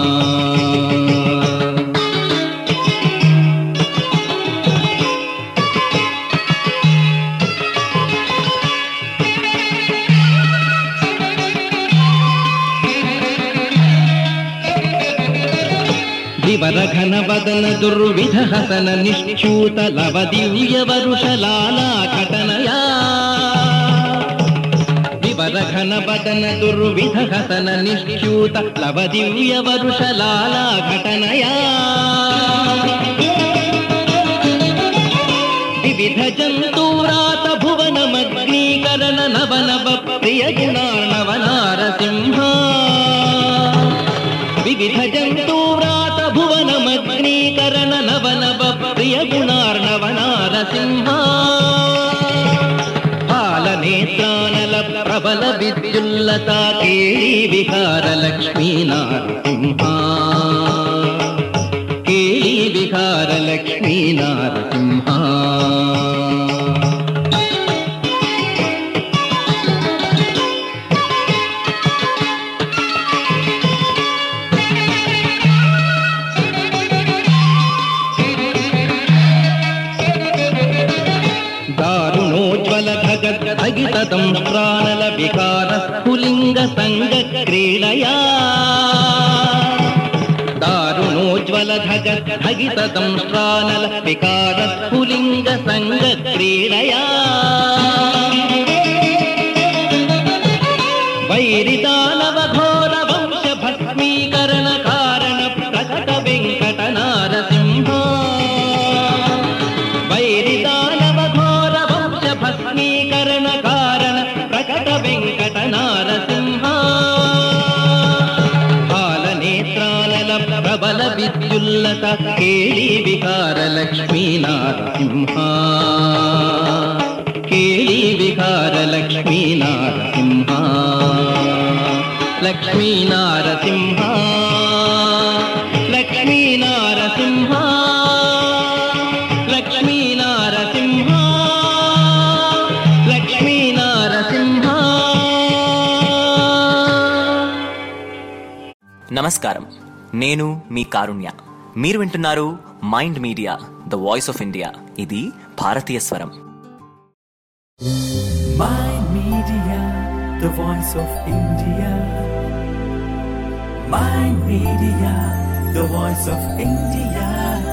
వివరఘన వదన దుర్విధ హసన నిశ్చూత లవ దివ్య వరుషలాలా కటనయా వివరఘన వదన దుర్విధ హసన నిశ్చూత లవ దివ్య వరుషలాలా ఘటనయా వివిధ జంతూరాత భువన మగ్నీకరణ నవ నవ ప్రియ గుణార్ణవ నారసింహ వివిధ జంతూరాత భువన మగ్నీకరణ నవ నవ ప్రియ గుణార్ణవ నారసింహ పాలనేత్రానల ప్రబల విద్యుల్లత కేళీ విహార లక్ష్మీ నారసింహ కేళీ విహార లక్ష్మీ నారసింహ దారుణోజ్వల భగద్భగిత దంష్ట్రానల వికార స్ఫులింగ సంగ క్రీడయా దారుణోజ్వల భగద్భగిత దంష్ట్రానల వికార స్ఫులింగ సంగ క్రీడయా వైరిదానవ ఘోర వంశ భస్మీకరణ కారణ ప్రకట వెంకట నారసింహ వైరిదానవ ఘోర వంశ భస్మీకరణ కారణ ప్రకట వెంకట నారసింహ పాలనేత్రానల ప్రబల విద్యుల్లత కేళీ వికార లక్ష్మీ నారసింహ కేళీ విహార లక్ష్మీ నారసింహ లక్ష్మీ నారసింహ లక్ష్మీ నారసింహ లక్ష్మీ నారసింహ లక్ష్మీ నారసింహ నమస్కారం నేను మీ కారుణ్య మీరు వింటున్నారు mind media the voice of India ఇది భారతీయ స్వరం Mind Media, the voice of India. Mind Media, the voice of India.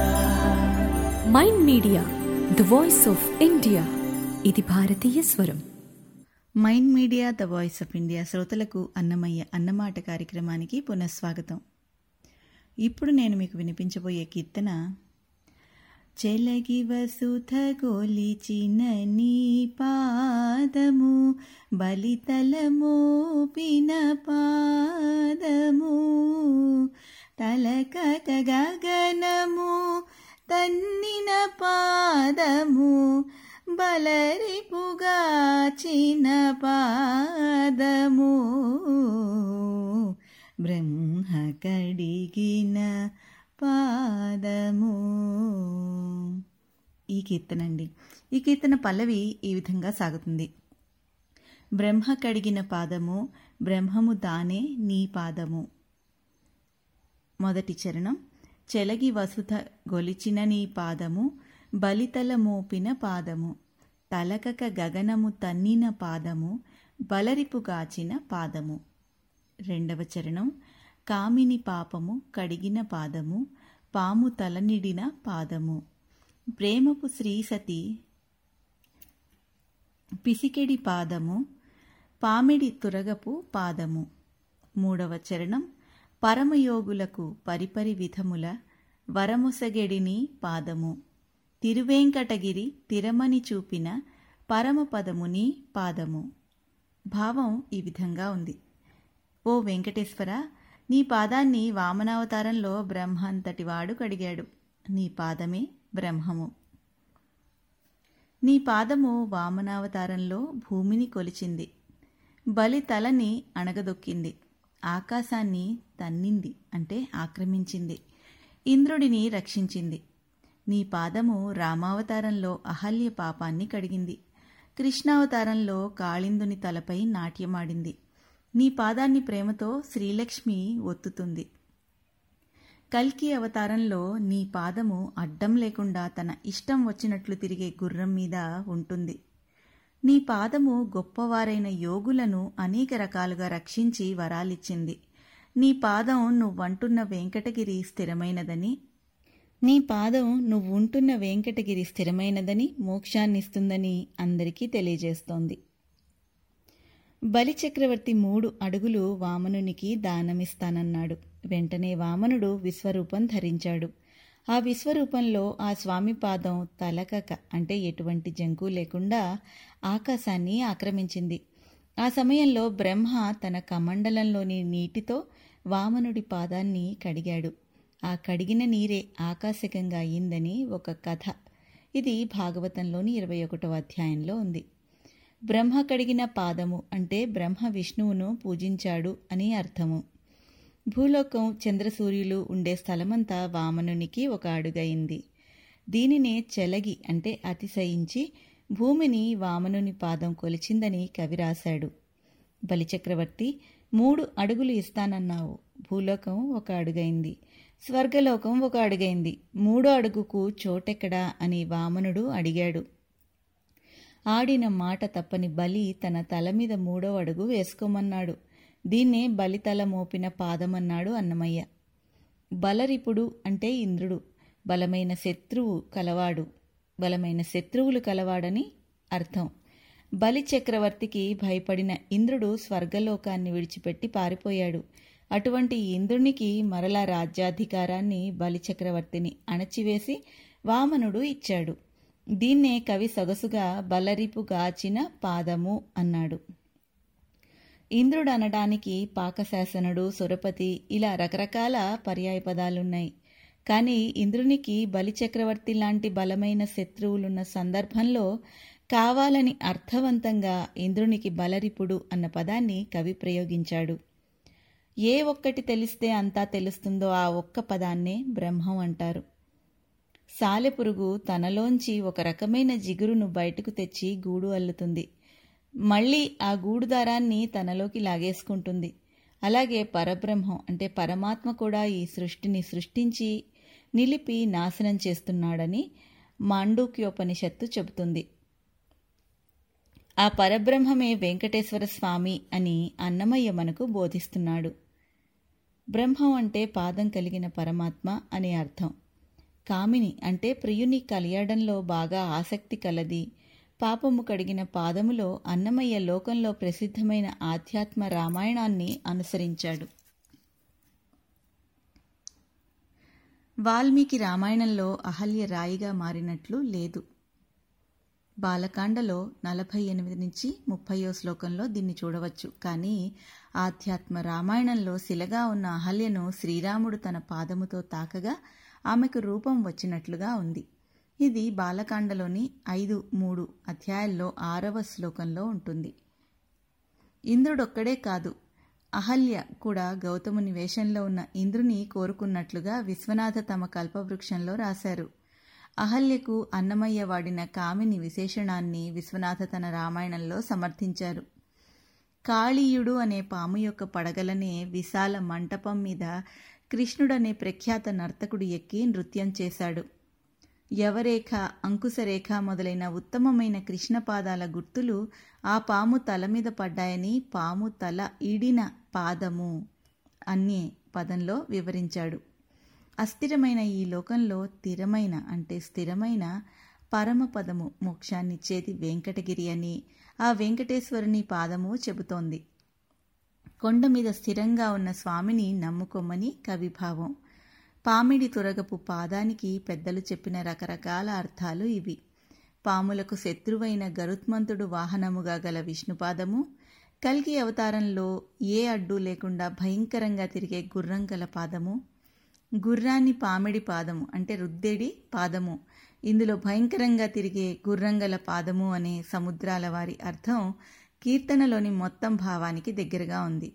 Mind media the voice of India ఇది భారతీయ స్వరం mind media the voice of India శ్రోతలకు అన్నమయ్య అన్నమాట కార్యక్రమానికి పునఃస్వాగతం ఇప్పుడు నేను మీకు వినిపించబోయే కీర్తన చెలగి వసుధ గోలిచిన నీ పాదము బలితల మోపిన పాదము తలకక గగనము తన్నిన పాదము బలరిపుగాచిన పాదము బ్రహ్మ కడిగిన పాదము ఈ కీర్తన అండి ఈ కీర్తన పల్లవి ఈ విధంగా సాగుతుంది బ్రహ్మ కడిగిన పాదము బ్రహ్మము దానే నీ పాదము మొదటి చరణం చెలగి వసుధ గొలిచిన నీ పాదము బలితల మోపిన పాదము తలకక గగనము తన్నిన పాదము బలరిపుగాచిన పాదము రెండవ చరణం కామిని పాపము కడిగిన పాదము పాము తలనిడిన పాదము ప్రేమపు శ్రీసతి పిసికెడి పాదము పామిడి తురగపు పాదము మూడవ చరణం పరమయోగులకు పరిపరి విధముల వరముసగెడిని పాదము తిరువేంకటగిరి తిరమని చూపిన పరమపదముని పాదము భావం ఈ విధంగా ఉంది ఓ వెంకటేశ్వర నీ పాదాన్ని వామనావతారంలో బ్రహ్మంతటి వాడు కడిగాడు నీ పాదమే బ్రహ్మము నీ పాదము వామనావతారంలో భూమిని కొలిచింది బలి తలని అణగదొక్కింది ఆకాశాన్ని తన్నింది అంటే ఆక్రమించింది ఇంద్రుడిని రక్షించింది నీ పాదము రామావతారంలో అహల్య పాపాన్ని కడిగింది కృష్ణావతారంలో కాళిందుని తలపై నాట్యమాడింది నీ పాదాన్ని ప్రేమతో శ్రీలక్ష్మి ఒత్తుతుంది కల్కి అవతారంలో నీ పాదము అడ్డం లేకుండా తన ఇష్టం వచ్చినట్లు తిరిగే గుర్రం మీద ఉంటుంది నీ పాదము గొప్పవారైన యోగులను అనేక రకాలుగా రక్షించి వరాలిచ్చింది నీ పాదం నువ్వంటున్న వెంకటగిరి స్థిరమైనదని నీ పాదం నువ్వుంటున్న వెంకటగిరి స్థిరమైనదని మోక్షాన్నిస్తుందని అందరికీ తెలియజేస్తోంది బలిచక్రవర్తి మూడు అడుగులు వామనునికి దానమిస్తానన్నాడు వెంటనే వామనుడు విశ్వరూపం ధరించాడు ఆ విశ్వరూపంలో ఆ స్వామి పాదం తలకక అంటే ఎటువంటి జంకు లేకుండా ఆకాశాన్ని ఆక్రమించింది ఆ సమయంలో బ్రహ్మ తన కమండలంలోని నీటితో వామనుడి పాదాన్ని కడిగాడు ఆ కడిగిన నీరే ఆకాశకంగా అయిందని ఒక కథ ఇది భాగవతంలోని ఇరవై ఒకటవ అధ్యాయంలో ఉంది బ్రహ్మ కడిగిన పాదము అంటే బ్రహ్మ విష్ణువును పూజించాడు అని అర్థము భూలోకం చంద్రసూర్యులు ఉండే స్థలమంతా వామనునికి ఒక అడుగయింది దీనినే చెలగి అంటే అతిశయించి భూమిని వామనుని పాదం కొలిచిందని కవి రాశాడు బలిచక్రవర్తి మూడు అడుగులు ఇస్తానన్నావు భూలోకం ఒక అడుగైంది స్వర్గలోకం ఒక అడుగైంది మూడో అడుగుకు చోటెక్కడా అని వామనుడు అడిగాడు ఆడిన మాట తప్పని బలి తన తల మీద మూడో అడుగు వేసుకోమన్నాడు దీన్నే బలితల మోపిన పాదమన్నాడు అన్నమయ్య బలరిపుడు అంటే ఇంద్రుడు బలమైన శత్రువు కలవాడు బలమైన శత్రువులు కలవాడని అర్థం బలి చక్రవర్తికి భయపడిన ఇంద్రుడు స్వర్గలోకాన్ని విడిచిపెట్టి పారిపోయాడు అటువంటి ఇంద్రునికి మరలా రాజ్యాధికారాన్ని బలిచక్రవర్తిని అణచివేసి వామనుడు ఇచ్చాడు దీన్నే కవి సొగసుగా బలరిపు గాచిన పాదము అన్నాడు ఇంద్రుడు అనడానికి పాకశాసనుడు సురపతి ఇలా రకరకాల పర్యాయ పదాలున్నాయి కానీ ఇంద్రునికి బలిచక్రవర్తి లాంటి బలమైన శత్రువులున్న సందర్భంలో కావాలని అర్థవంతంగా ఇంద్రునికి బలరిపుడు అన్న పదాన్ని కవి ప్రయోగించాడు ఏ ఒక్కటి తెలిస్తే అంతా తెలుస్తుందో ఆ ఒక్క పదాన్నే బ్రహ్మం అంటారు సాలెపురుగు తనలోంచి ఒక రకమైన జిగురును బయటకు తెచ్చి గూడు అల్లుతుంది మళ్ళీ ఆ గూడు దారాన్ని తనలోకి లాగేసుకుంటుంది అలాగే పరబ్రహ్మం అంటే పరమాత్మ కూడా ఈ సృష్టిని సృష్టించి నిలిపి నాశనం చేస్తున్నాడని మాండూక్యోపనిషత్తు చెబుతుంది ఆ పరబ్రహ్మమే వెంకటేశ్వర స్వామి అని అన్నమయ్య మనకు బోధిస్తున్నాడు బ్రహ్మం అంటే పాదం కలిగిన పరమాత్మ అనే అర్థం కామిని అంటే ప్రియుని కలియడంలో బాగా ఆసక్తి కలది పాపము కడిగిన పాదములో అన్నమయ్య లోకంలో ప్రసిద్ధమైన ఆధ్యాత్మ రామాయణాన్ని అనుసరించాడు వాల్మీకి రామాయణంలో అహల్య రాయిగా మారినట్లు లేదు బాలకాండలో నలభై ఎనిమిది నుంచి ముప్పయో శ్లోకంలో దీన్ని చూడవచ్చు కానీ ఆధ్యాత్మ రామాయణంలో శిలగా ఉన్న అహల్యను శ్రీరాముడు తన పాదముతో తాకగా ఆమెకు రూపం వచ్చినట్లుగా ఉంది ఇది బాలకాండలోని ఐదు మూడు అధ్యాయాల్లో ఆరవ శ్లోకంలో ఉంటుంది ఇంద్రుడొక్కడే కాదు అహల్య కూడా గౌతముని వేషంలో ఉన్న ఇంద్రుని కోరుకున్నట్లుగా విశ్వనాథ తమ కల్పవృక్షంలో రాశారు అహల్యకు అన్నమయ్య వాడిన కామిని విశేషణాన్ని విశ్వనాథ తన రామాయణంలో సమర్థించారు కాళీయుడు అనే పాము యొక్క పడగలనే విశాల మంటపం మీద కృష్ణుడనే ప్రఖ్యాత నర్తకుడు ఎక్కి నృత్యం చేశాడు యవరేఖ అంకుశరేఖ మొదలైన ఉత్తమమైన కృష్ణపాదాల గుర్తులు ఆ పాము తల మీద పడ్డాయని పాము తల ఈడిన పాదము అనే పదంలో వివరించాడు అస్థిరమైన ఈ లోకంలో స్థిరమైన అంటే స్థిరమైన పరమపదము మోక్షాన్నిచ్చేది వెంకటగిరి అని ఆ వెంకటేశ్వరుని పాదము చెబుతోంది కొండ మీద స్థిరంగా ఉన్న స్వామిని నమ్ముకోమని కవిభావం పామిడి తురగపు పాదానికి పెద్దలు చెప్పిన రకరకాల అర్థాలు ఇవి పాములకు శత్రువైన గరుత్మంతుడు వాహనముగా గల విష్ణుపాదము కల్కి అవతారంలో ఏ అడ్డు లేకుండా భయంకరంగా తిరిగే గుర్రం గల పాదము గుర్రాన్ని పామిడి పాదము అంటే రుద్దేడి పాదము ఇందులో భయంకరంగా తిరిగే గుర్రంగల పాదము అనే సముద్రాల వారి అర్థం కీర్తనలోని మొత్తం భావానికి దగ్గరగా ఉంది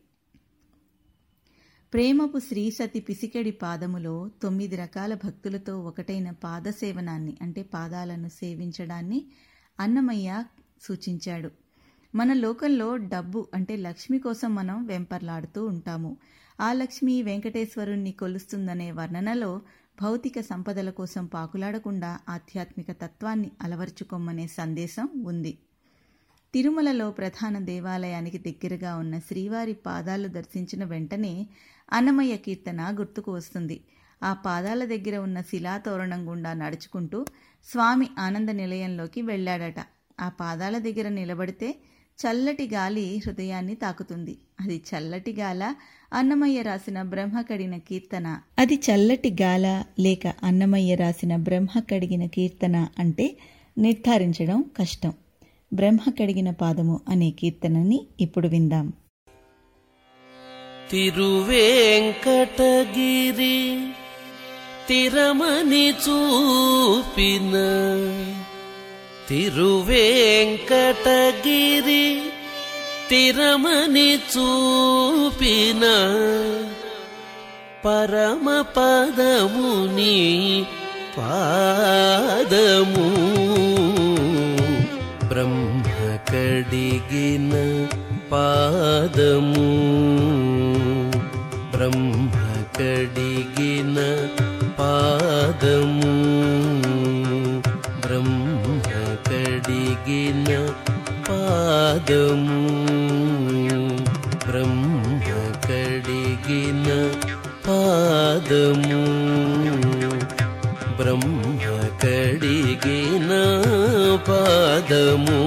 ప్రేమపు శ్రీసతి పిసికెడి పాదములో తొమ్మిది రకాల భక్తులతో ఒకటైన పాదసేవనాన్ని అంటే పాదాలను సేవించడాన్ని అన్నమయ్య సూచించాడు మన లోకంలో డబ్బు అంటే లక్ష్మి కోసం మనం వెంపర్లాడుతూ ఉంటాము ఆ లక్ష్మి వెంకటేశ్వరుణ్ణి కొలుస్తుందనే వర్ణనలో భౌతిక సంపదల కోసం పాకులాడకుండా ఆధ్యాత్మిక తత్వాన్ని అలవర్చుకోమనే సందేశం ఉంది తిరుమలలో ప్రధాన దేవాలయానికి దగ్గరగా ఉన్న శ్రీవారి పాదాలు దర్శించిన వెంటనే అన్నమయ్య కీర్తన గుర్తుకు వస్తుంది ఆ పాదాల దగ్గర ఉన్న శిలాతోరణం గుండా నడుచుకుంటూ స్వామి ఆనంద నిలయంలోకి వెళ్ళాడట ఆ పాదాల దగ్గర నిలబడితే చల్లటి గాలి హృదయాన్ని తాకుతుంది అది చల్లటి గాల అన్నమయ్య రాసిన బ్రహ్మ కడిగిన కీర్తన అది చల్లటి గాల లేక అన్నమయ్య రాసిన బ్రహ్మ కడిగిన కీర్తన అంటే నిర్ధారించడం కష్టం బ్రహ్మ కడిగిన పాదము అనే కీర్తనని ఇప్పుడు విందాం తిరువేంకటగిరి తిరమని చూపిన తిరువేంకటగిరి తిరమని చూపిన పరమ పదముని పాదము బ్రహ్మ కడిగిన పాదము బ్రహ్మ కడిగిన పాదము బ్రహ్మ కడిగిన పాదము బ్రహ్మ కడిగిన పాదము బ్రహ్మ కడిగిన పాదము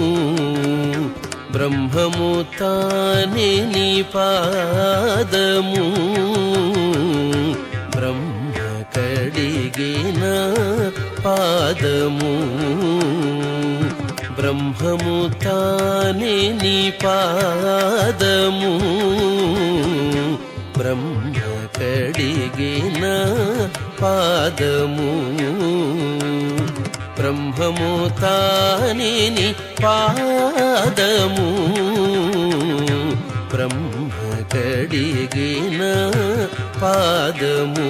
బ్రహ్మము తానే నీ పాదము బ్రహ్మ కడిగిన పాదము బ్రహ్మము తానే నీ పాదము బ్రహ్మ కడిగిన పాదము బ్రహ్మము తానేని పాదము బ్రహ్మ కడిగిన పాదము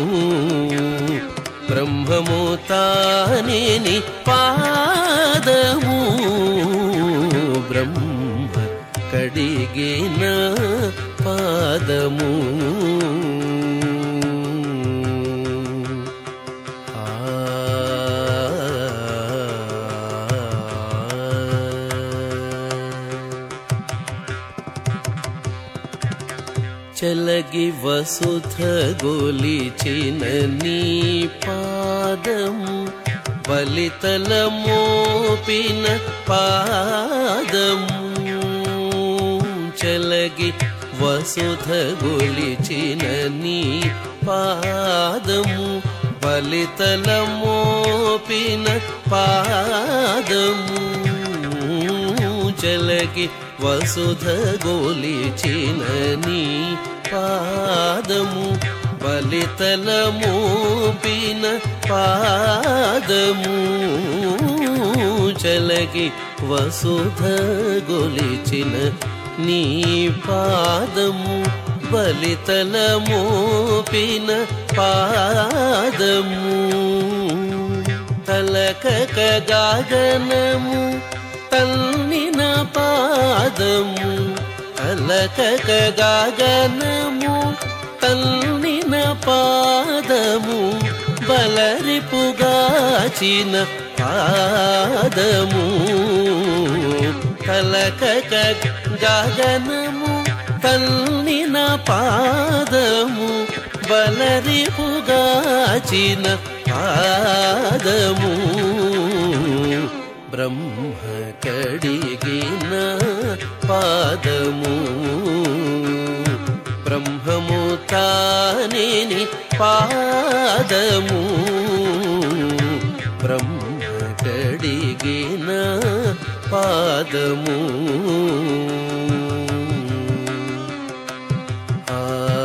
బ్రహ్మము తానేని పాదము బ్రహ్మ కడిగిన పాదము చలగి వసుధ గొలిచిన నీ పాదము బలితల మోపిన పాదము చలగి వసుధ గొలిచిన నీ పాదము బలితల మోపిన పాదము చలగి వసుధ గోలిచిన నీ పాదము బలితల మోపిన పాదము చలగి వసుధ గొలిచిన నీ పాదము బలితల మోపిన పాదము తలకక గాగనము తల్లిన పాదము తలకక గాగనము తల్లిన పాదము బలరిపుగాచిన పాదము తలకక గగనము తల్లిన పాదము బలరిపుగాచిన పాదము బ్రహ్మ కడిగిన పాదము బ్రహ్మము తానేని పాదము బ్రహ్మ కడిగిన పాదము ఆ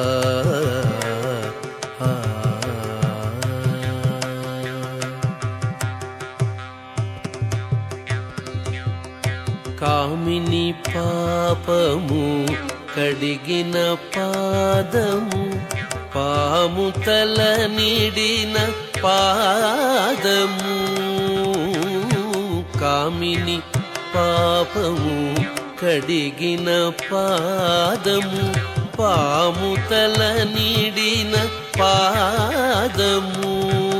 ఆ, కామిని పాపము కడిగిన పాదము పాము తల నిడిన పాదము కామిని పాపము కడిగిన పాదము పాము తల నిడిన పాదము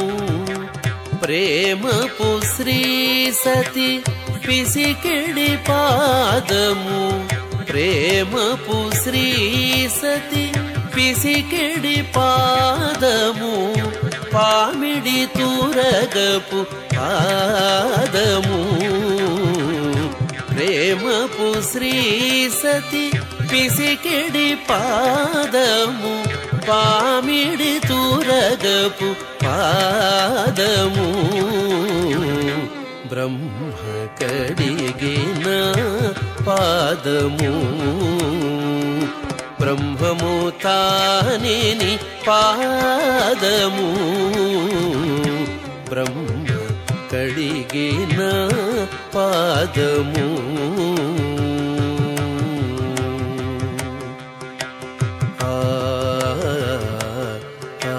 ప్రేమపు శ్రీ సతి పిసికిడి పాదము ప్రేమపు శ్రీ సతి పిసికిడి పాదము పామిడి తూరగపు పాదము ప్రేమపు శ్రీ సతి పిసికిడి పాదము పామిడి తూరగపు పాదము బ్రహ్మ కడిగిన పాదము బ్రహ్మము తానేని పాదము బ్రహ్మ కడిగిన పాదము ఆ ఆ,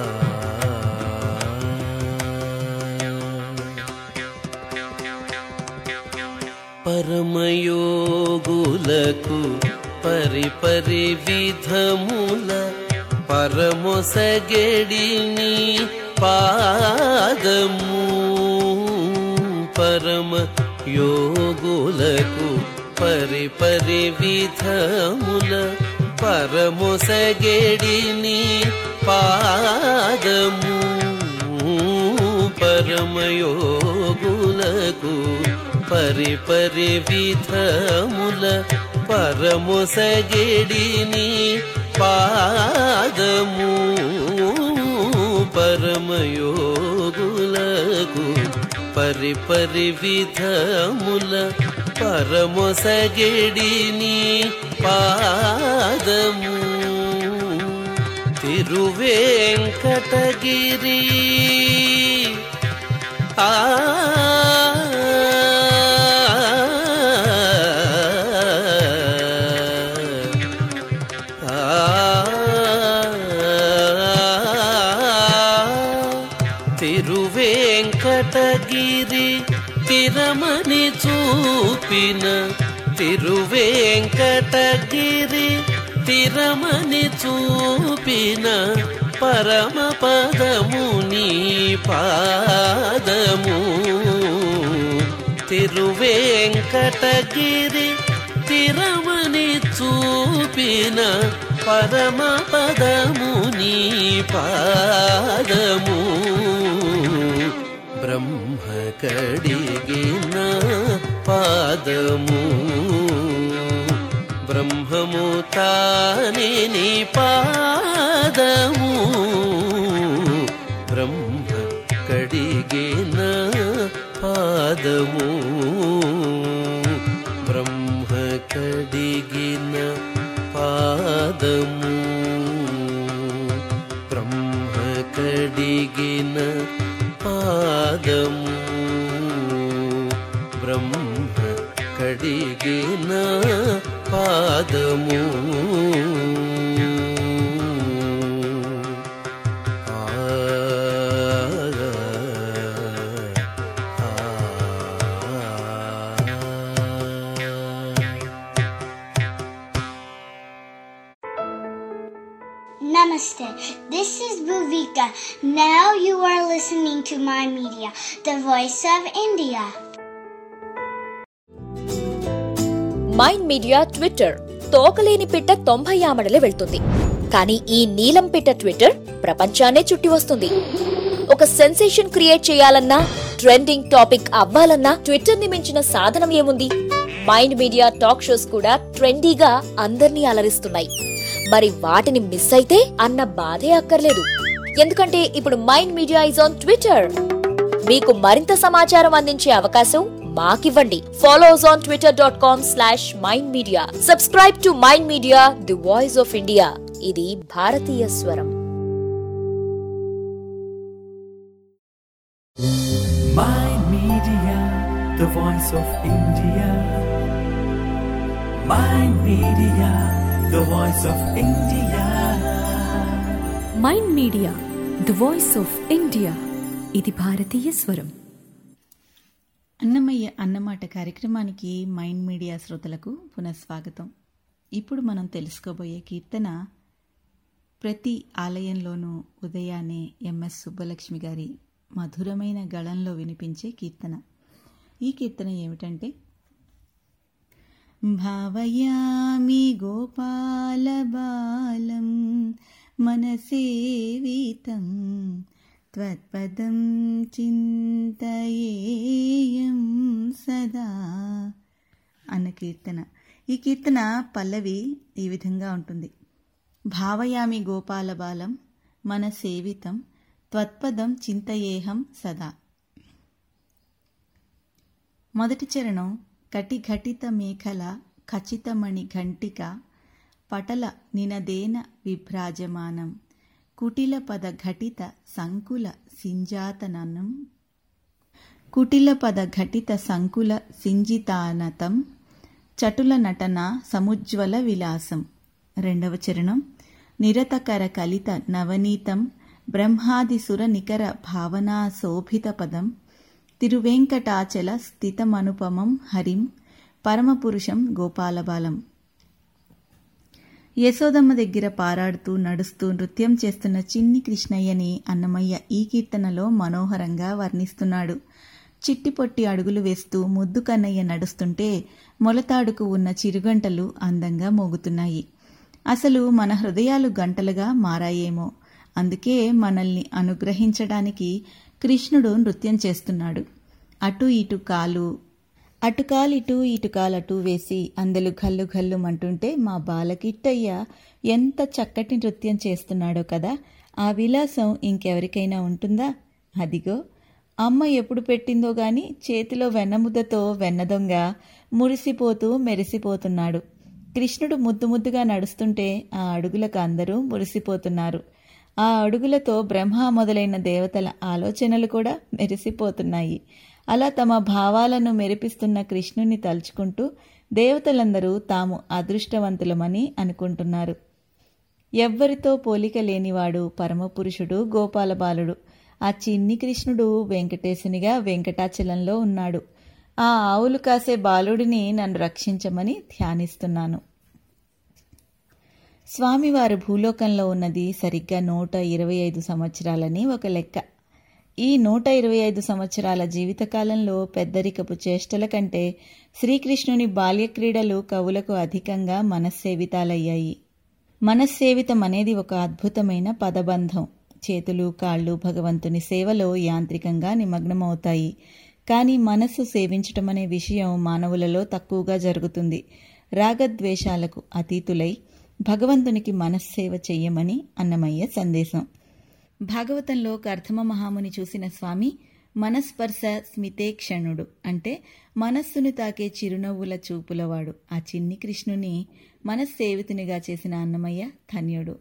పరమయోగులకు పరిపరి విధముల పరమొసగెడిని పాదము పరమ యోగులకు పరిపరి విధముల పరమొసగెడిని పాదము పరమయోగులకు పరిపరి విధముల పరమొసగెడిని పాదము పరమయోగులకు పరిపరి విధముల పరమొసగెడిని పాదము తిరువేంకటగిరి ఆ తిరువేంకటగిరి తిరమని చూపిన తిరువేంకటగిరి తిరమని చూపిన పరమ పదము నీ పాదము తిరువేంకటగిరి తిరమని చూపిన పరమ పదము నీ పాదము బ్రహ్మ కడిగిన పాదము బ్రహ్మము తానే నీ పాదము బ్రహ్మ కడిగిన పాదము బ్రహ్మ కడిగిన పాదము బ్రహ్మ కడిగిన పాదము బ్రహ్మ కడిగిన పాదము Namaste. This is Bhuvika. Now you are listening to my media, the voice of India. Mind media Twitter తోకలేని పిట్ట తొంభై ఆమడలే వెళ్తుంది కానీ ఈ నీలం పిట్ట ట్విట్టర్ ప్రపంచాన్నే చుట్టి వస్తుంది ఒక సెన్సేషన్ క్రియేట్ చేయాలన్నా ట్రెండింగ్ టాపిక్ అవ్వాలన్నా ట్విట్టర్ ని మించిన సాధనం ఏముంది మైండ్ మీడియా టాక్ షోస్ కూడా ట్రెండీగా అందర్నీ అలరిస్తున్నాయి మరి వాటిని మిస్ అయితే అన్న బాధే అక్కర్లేదు ఎందుకంటే ఇప్పుడు mind media is on Twitter మీకు మరింత సమాచారం అందించే అవకాశం మాకివ్వండి follow us on Twitter dot com slash mind media subscribe to mind media the voice of India ఇది భారతీయ స్వరం Mind Media, the voice of India. Mind Media, the voice of India. Mind media the voice of India ఇది భారతీయ స్వరం అన్నమయ్య అన్నమాట కార్యక్రమానికి మైండ్ మీడియా శ్రోతలకు పునఃస్వాగతం ఇప్పుడు మనం తెలుసుకోబోయే కీర్తన ప్రతి ఆలయంలోనూ ఉదయాన్నే ఎంఎస్ సుబ్బలక్ష్మి గారి మధురమైన గళంలో వినిపించే కీర్తన ఈ కీర్తన ఏమిటంటే భావయామి గోపాలబాలం మనసేవితం త్వత్పదం చింతయేయం సదా అన్న కీర్తన ఈ కీర్తన పల్లవి ఈ విధంగా ఉంటుంది భావయామి గోపాలబాలం మన సేవితం త్వత్పదం చింతయేహం సదా మొదటి చరణం కటి ఘటిత మేఖల ఖచ్చితమణి ఘంటిక పటల నినదేన విభ్రాజమానం కుటిల పద ఘటిత సంకుల సింజాతననం కుటిల పద ఘటిత సంకుల సింజితానతం చటుల నటన సముజ్వల విలాసం రెండవ చరణం నిరతకర కలిత నవనీతం బ్రహ్మాదిసుర నికర భావనా శోభిత పదం తిరువెంకటాచల స్థితమనుపమం హరిం పరమపురుషం గోపాలబాలం యశోదమ్మ దగ్గర పారాడుతూ నడుస్తూ నృత్యం చేస్తున్న చిన్ని కృష్ణయ్యని అన్నమయ్య ఈ కీర్తనలో మనోహరంగా వర్ణిస్తున్నాడు చిట్టి పొట్టి అడుగులు వేస్తూ ముద్దు కన్నయ్య నడుస్తుంటే మొలతాడుకు ఉన్న చిరుగంటలు అందంగా మోగుతున్నాయి అసలు మన హృదయాలు గంటలుగా మారాయేమో అందుకే మనల్ని అనుగ్రహించడానికి కృష్ణుడు నృత్యం చేస్తున్నాడు అటు ఇటు కాలు అటు కాలిటు ఇటు కాలటు వేసి అందలు గల్లు గల్లు మంటుంటే మా బాలకిట్టయ్య ఎంత చక్కటి నృత్యం చేస్తున్నాడో కదా ఆ విలాసం ఇంకెవరికైనా ఉంటుందా అదిగో అమ్మ ఎప్పుడు పెట్టిందో గాని చేతిలో వెన్నముద్దతో వెన్నదొంగ మురిసిపోతూ మెరిసిపోతున్నాడు కృష్ణుడు ముద్దు ముద్దుగా నడుస్తుంటే ఆ అడుగులకు అందరూ మురిసిపోతున్నారు ఆ అడుగులతో బ్రహ్మ మొదలైన దేవతల ఆలోచనలు కూడా మెరిసిపోతున్నాయి అలా తమ భావాలను మెరిపిస్తున్న కృష్ణుని తలుచుకుంటూ దేవతలందరూ తాము అదృష్టవంతులమని అనుకుంటున్నారు ఎవ్వరితో పోలిక లేనివాడు పరమపురుషుడు గోపాలబాలుడు ఆ చిన్ని కృష్ణుడు వెంకటేశునిగా వెంకటాచలంలో ఉన్నాడు ఆ ఆవులు కాసే బాలుడిని నన్ను రక్షించమని ధ్యానిస్తున్నాను స్వామివారు భూలోకంలో ఉన్నది సరిగ్గా నూట ఇరవై ఐదు సంవత్సరాలని ఒక లెక్క ఈ నూట ఇరవై ఐదు సంవత్సరాల జీవితకాలంలో పెద్దరికపు చేష్టల కంటే శ్రీకృష్ణుని బాల్యక్రీడలు కవులకు అధికంగా మనస్సేవితాలయ్యాయి మనస్సేవితం అనేది ఒక అద్భుతమైన పదబంధం చేతులు కాళ్ళు భగవంతుని సేవలో యాంత్రికంగా నిమగ్నమవుతాయి కానీ మనస్సు సేవించటం అనే విషయం మానవులలో తక్కువగా జరుగుతుంది రాగద్వేషాలకు అతీతులై భగవంతునికి మనస్సేవ చెయ్యమని అన్నమయ్య సందేశం భాగవతంలో కర్ధమ మహాముని చూసిన స్వామి మనస్పర్శ స్మితే క్షణుడు అంటే మనస్సును తాకే చిరునవ్వుల చూపులవాడు ఆ చిన్ని కృష్ణుని మనస్సేవితునిగా చేసిన అన్నమయ్య ధన్యుడు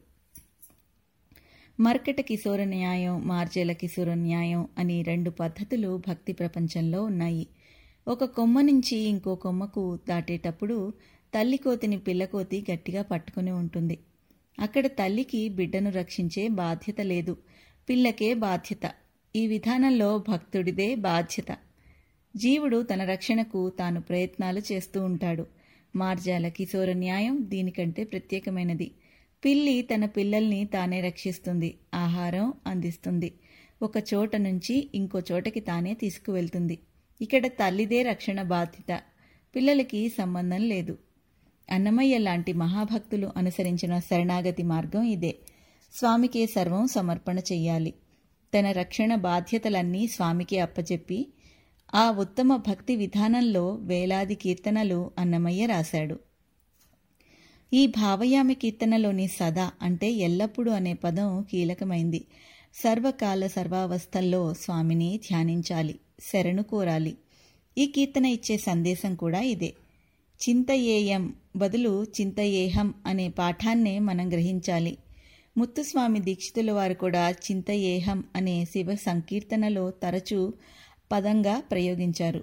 మర్కట కిశోర న్యాయం మార్జేల కిశోర న్యాయం అని రెండు పద్ధతులు భక్తి ప్రపంచంలో ఉన్నాయి ఒక కొమ్మ నుంచి ఇంకో కొమ్మకు దాటేటప్పుడు తల్లి కోతిని పిల్లకోతి గట్టిగా పట్టుకుని ఉంటుంది అక్కడ తల్లికి బిడ్డను రక్షించే బాధ్యత లేదు పిల్లకే బాధ్యత ఈ విధానంలో భక్తుడిదే బాధ్యత జీవుడు తన రక్షణకు తాను ప్రయత్నాలు చేస్తూ ఉంటాడు మార్జాల కిశోర న్యాయం దీనికంటే ప్రత్యేకమైనది పిల్లి తన పిల్లల్ని తానే రక్షిస్తుంది ఆహారం అందిస్తుంది ఒక చోట నుంచి ఇంకో చోటకి తానే తీసుకువెళ్తుంది ఇక్కడ తల్లిదే రక్షణ బాధ్యత పిల్లలకి సంబంధం లేదు అన్నమయ్య లాంటి మహాభక్తులు అనుసరించిన శరణాగతి మార్గం ఇదే స్వామికే సర్వం సమర్పణ చెయ్యాలి తన రక్షణ బాధ్యతలన్నీ స్వామికి అప్పచెప్పి ఆ ఉత్తమ భక్తి విధానంలో వేలాది కీర్తనలు అన్నమయ్య రాశాడు ఈ భావయామి కీర్తనలోని సదా అంటే ఎల్లప్పుడూ అనే పదం కీలకమైంది సర్వకాల సర్వావస్థల్లో స్వామిని ధ్యానించాలి శరణు కోరాలి ఈ కీర్తన ఇచ్చే సందేశం కూడా ఇదే చింతయేయం బదులు చింతయేహం అనే పాఠాన్నే మనం గ్రహించాలి ముత్తుస్వామి దీక్షితుల వారు కూడా చింతయేహం అనే శివ సంకీర్తనలో తరచూ పదంగా ప్రయోగించారు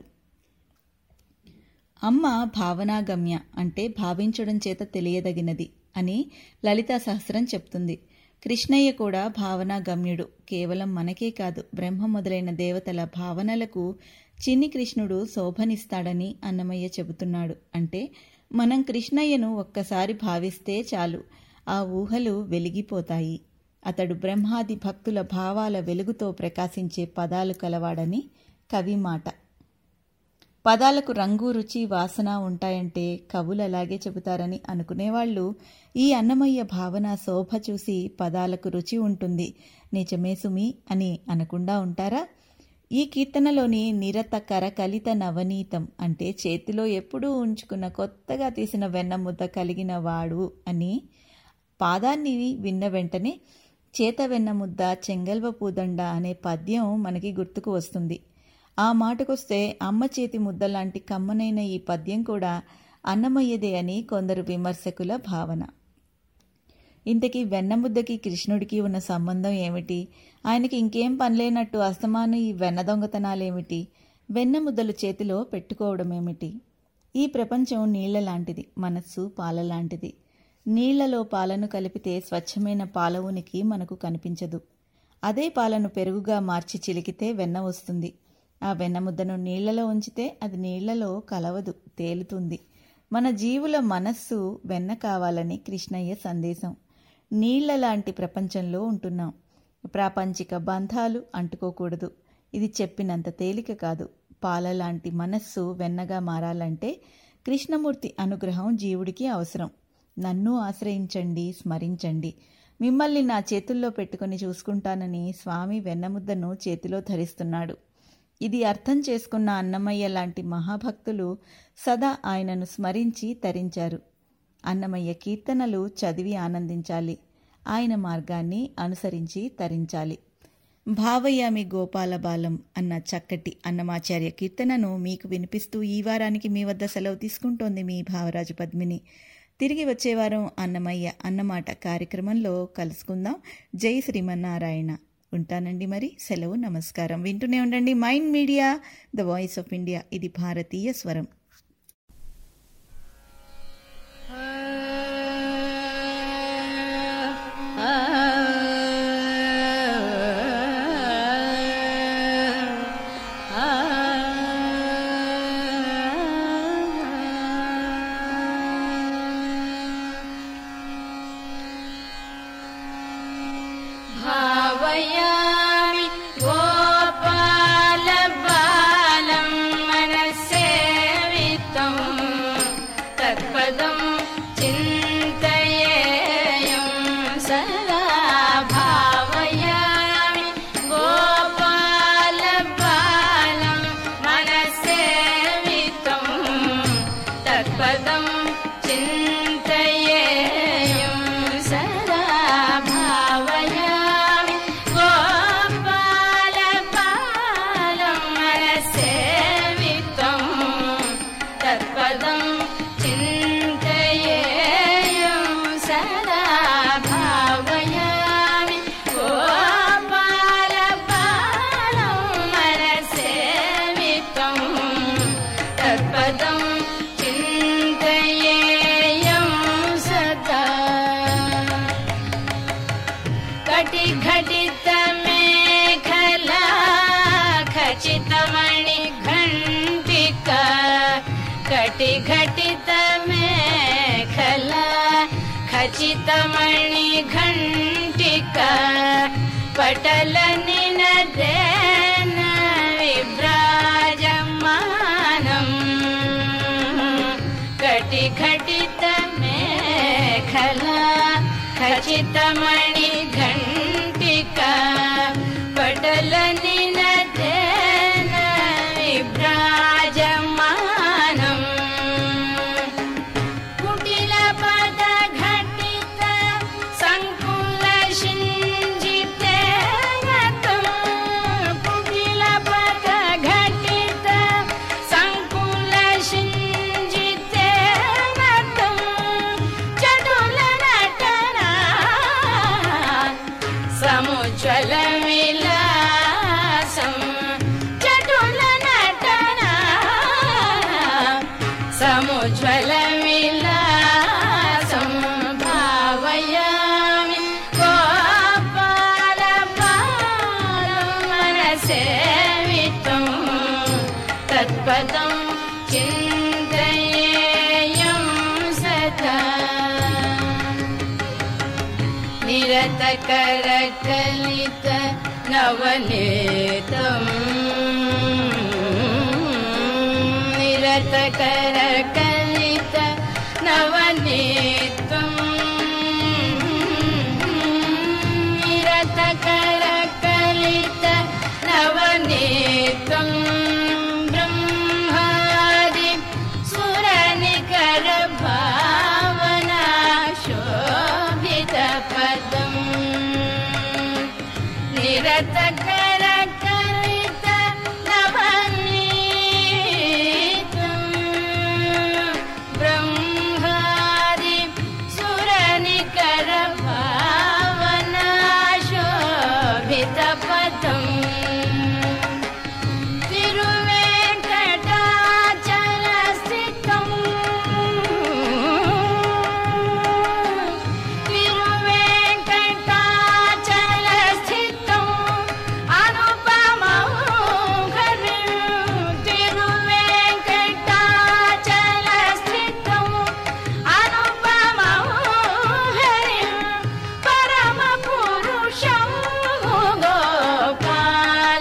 అమ్మ భావనాగమ్య అంటే భావించడం చేత తెలియదగినది అని లలితా సహస్రం చెప్తుంది కృష్ణయ్య కూడా భావనాగమ్యుడు కేవలం మనకే కాదు బ్రహ్మ మొదలైన దేవతల భావనలకు చిన్ని కృష్ణుడు శోభనిస్తాడని అన్నమయ్య చెబుతున్నాడు అంటే మనం కృష్ణయ్యను ఒక్కసారి భావిస్తే చాలు ఆ ఊహలు వెలిగిపోతాయి అతడు బ్రహ్మాది భక్తుల భావాల వెలుగుతో ప్రకాశించే పదాలు కలవాడని కవి మాట పదాలకు రంగు రుచి వాసన ఉంటాయంటే కవులు అలాగే చెబుతారని అనుకునేవాళ్లు ఈ అన్నమయ్య భావన శోభ చూసి పదాలకు రుచి ఉంటుంది నిజమే సుమి అని అనకుండా ఉంటారా ఈ కీర్తనలోని నిరత కరకలిత నవనీతం అంటే చేతిలో ఎప్పుడూ ఉంచుకున్న కొత్తగా తీసిన వెన్న ముద్ద కలిగిన వాడు అని పాదాన్ని విన్న వెంటనే చేత వెన్న ముద్ద చెంగల్వ పూదండ అనే పద్యం మనకి గుర్తుకు వస్తుంది ఆ మాటకొస్తే అమ్మ చేతి ముద్ద లాంటి కమ్మనైన ఈ పద్యం కూడా అన్నమయ్యదే అని కొందరు విమర్శకుల భావన ఇంతకీ వెన్నముద్దకి కృష్ణుడికి ఉన్న సంబంధం ఏమిటి ఆయనకి ఇంకేం పనిలేనట్టు అస్తమాను ఈ వెన్న దొంగతనాలేమిటి వెన్న ముద్దలు చేతిలో పెట్టుకోవడమేమిటి ఈ ప్రపంచం నీళ్ల లాంటిది మనస్సు పాల లాంటిది నీళ్లలో పాలను కలిపితే స్వచ్ఛమైన పాల ఉనికి మనకు కనిపించదు అదే పాలను పెరుగుగా మార్చి చిలికితే వెన్న వస్తుంది ఆ వెన్న ముద్దను నీళ్లలో ఉంచితే అది నీళ్లలో కలవదు తేలుతుంది మన జీవుల మనస్సు వెన్న కావాలని కృష్ణయ్య సందేశం నీళ్ల లాంటి ప్రపంచంలో ఉంటున్నాం ప్రాపంచిక బంధాలు అంటుకోకూడదు ఇది చెప్పినంత తేలిక కాదు పాల లాంటి మనస్సు వెన్నగా మారాలంటే కృష్ణమూర్తి అనుగ్రహం జీవుడికి అవసరం నన్ను ఆశ్రయించండి స్మరించండి మిమ్మల్ని నా చేతుల్లో పెట్టుకుని చూసుకుంటానని స్వామి వెన్నముద్దను చేతిలో ధరిస్తున్నాడు ఇది అర్థం చేసుకున్న అన్నమయ్య లాంటి మహాభక్తులు సదా ఆయనను స్మరించి తరించారు అన్నమయ్య కీర్తనలు చదివి ఆనందించాలి ఆయన మార్గాన్ని అనుసరించి తరించాలి భావయామి గోపాలబాలం అన్న చక్కటి అన్నమాచార్య కీర్తనను మీకు వినిపిస్తూ ఈ వారానికి మీ వద్ద సెలవు తీసుకుంటోంది మీ భావరాజు పద్మిని తిరిగి వచ్చే వారం అన్నమయ్య అన్నమాట కార్యక్రమంలో కలుసుకుందాం జై శ్రీమన్నారాయణ ఉంటానండి మరి సెలవు నమస్కారం వింటూనే ఉండండి mind media the voice of India ఇది భారతీయ స్వరం भावयामि गोपालबालं मनसेवितं तत्पदं चिन्तयेयं सदा भावयामि गोपालबालं मनसेवितं तत्पदं चिन्तयेयं सदा भावयामि गोपालबालं मनसेवितं तत्पदं चिन्तयेयं सदा भावयामि गोपालबालं मनसेवितं तत्पदं चिन्तयेयं सदा कटिघटितमेखला खचितमणिघण्टिका कटिघटितमेखला खचितमणिघण्टिका पटलनिनदेन विभ्राजमानम् कटिघटितमेखला खचितमणिघण्टिका पटलनिनदेन विभ्राजमानम् कुटिलपदघटित सङ्कुलशिञ्जितेन कुटिलपदघटित सङ्कुलशिञ्जितेन चटुलनटना समुज्ज्वलविलासं चटुलनटना समुज्ज्वलविलासं भावयामि गोपालबालं मनसेवितं तत्पदं चिन्तयेयं सदा निरतकरकलित नवनीतम् निरतकरकलित नवनीतम् निरतकरकलित नवनीतम् ब्रह्मादि सुरनिकर भावना शोभितपदम् निरतकरकलित नवनीतम् ब्रह्मादि सुरनिकर भावना शोभितपदम् तिरुवेङ्कटाचलस्थितम् तिरुवेङ्कटाचलस्थितम् अनुपमौघरिं तिरुवेङ्कटाचलस्थितम् अनुपमौघरिं परमपुरुषं गोपाल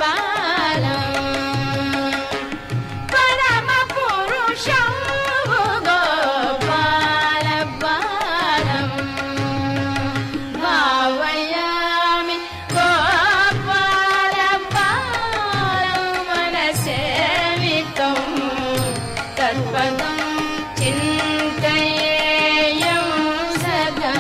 बालम् परमपुरुषं गोपाल बालम् भावयामि गोपाल बालं मनसेवितं तत्पदं चिन्तयेयं सदा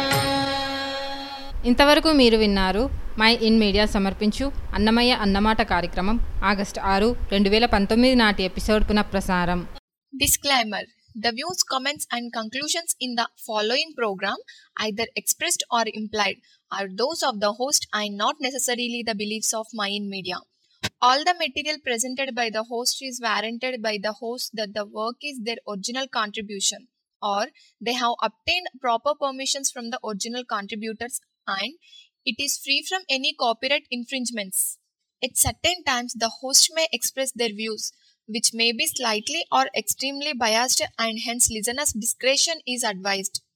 ఇంతవరకు మీరు విన్నారు మై ఇన్ మీడియా సమర్పించు అన్నమయ్య అన్నమాట కార్యక్రమం ఆగస్టు ఆరు రెండు వేల పంతొమ్మిది నాటి ఎపిసోడ్ పునఃప్రసారం Disclaimer The views, comments, and conclusions in the following program, either expressed or implied, are those of the host and not necessarily the beliefs of Mayan Media. All the material presented by the host is warranted by the host that the work is their original contribution or they have obtained proper permissions from the original contributors and it is free from any copyright infringements. At certain times, the host may express their views, which may be slightly or extremely biased, and hence listeners' discretion is advised.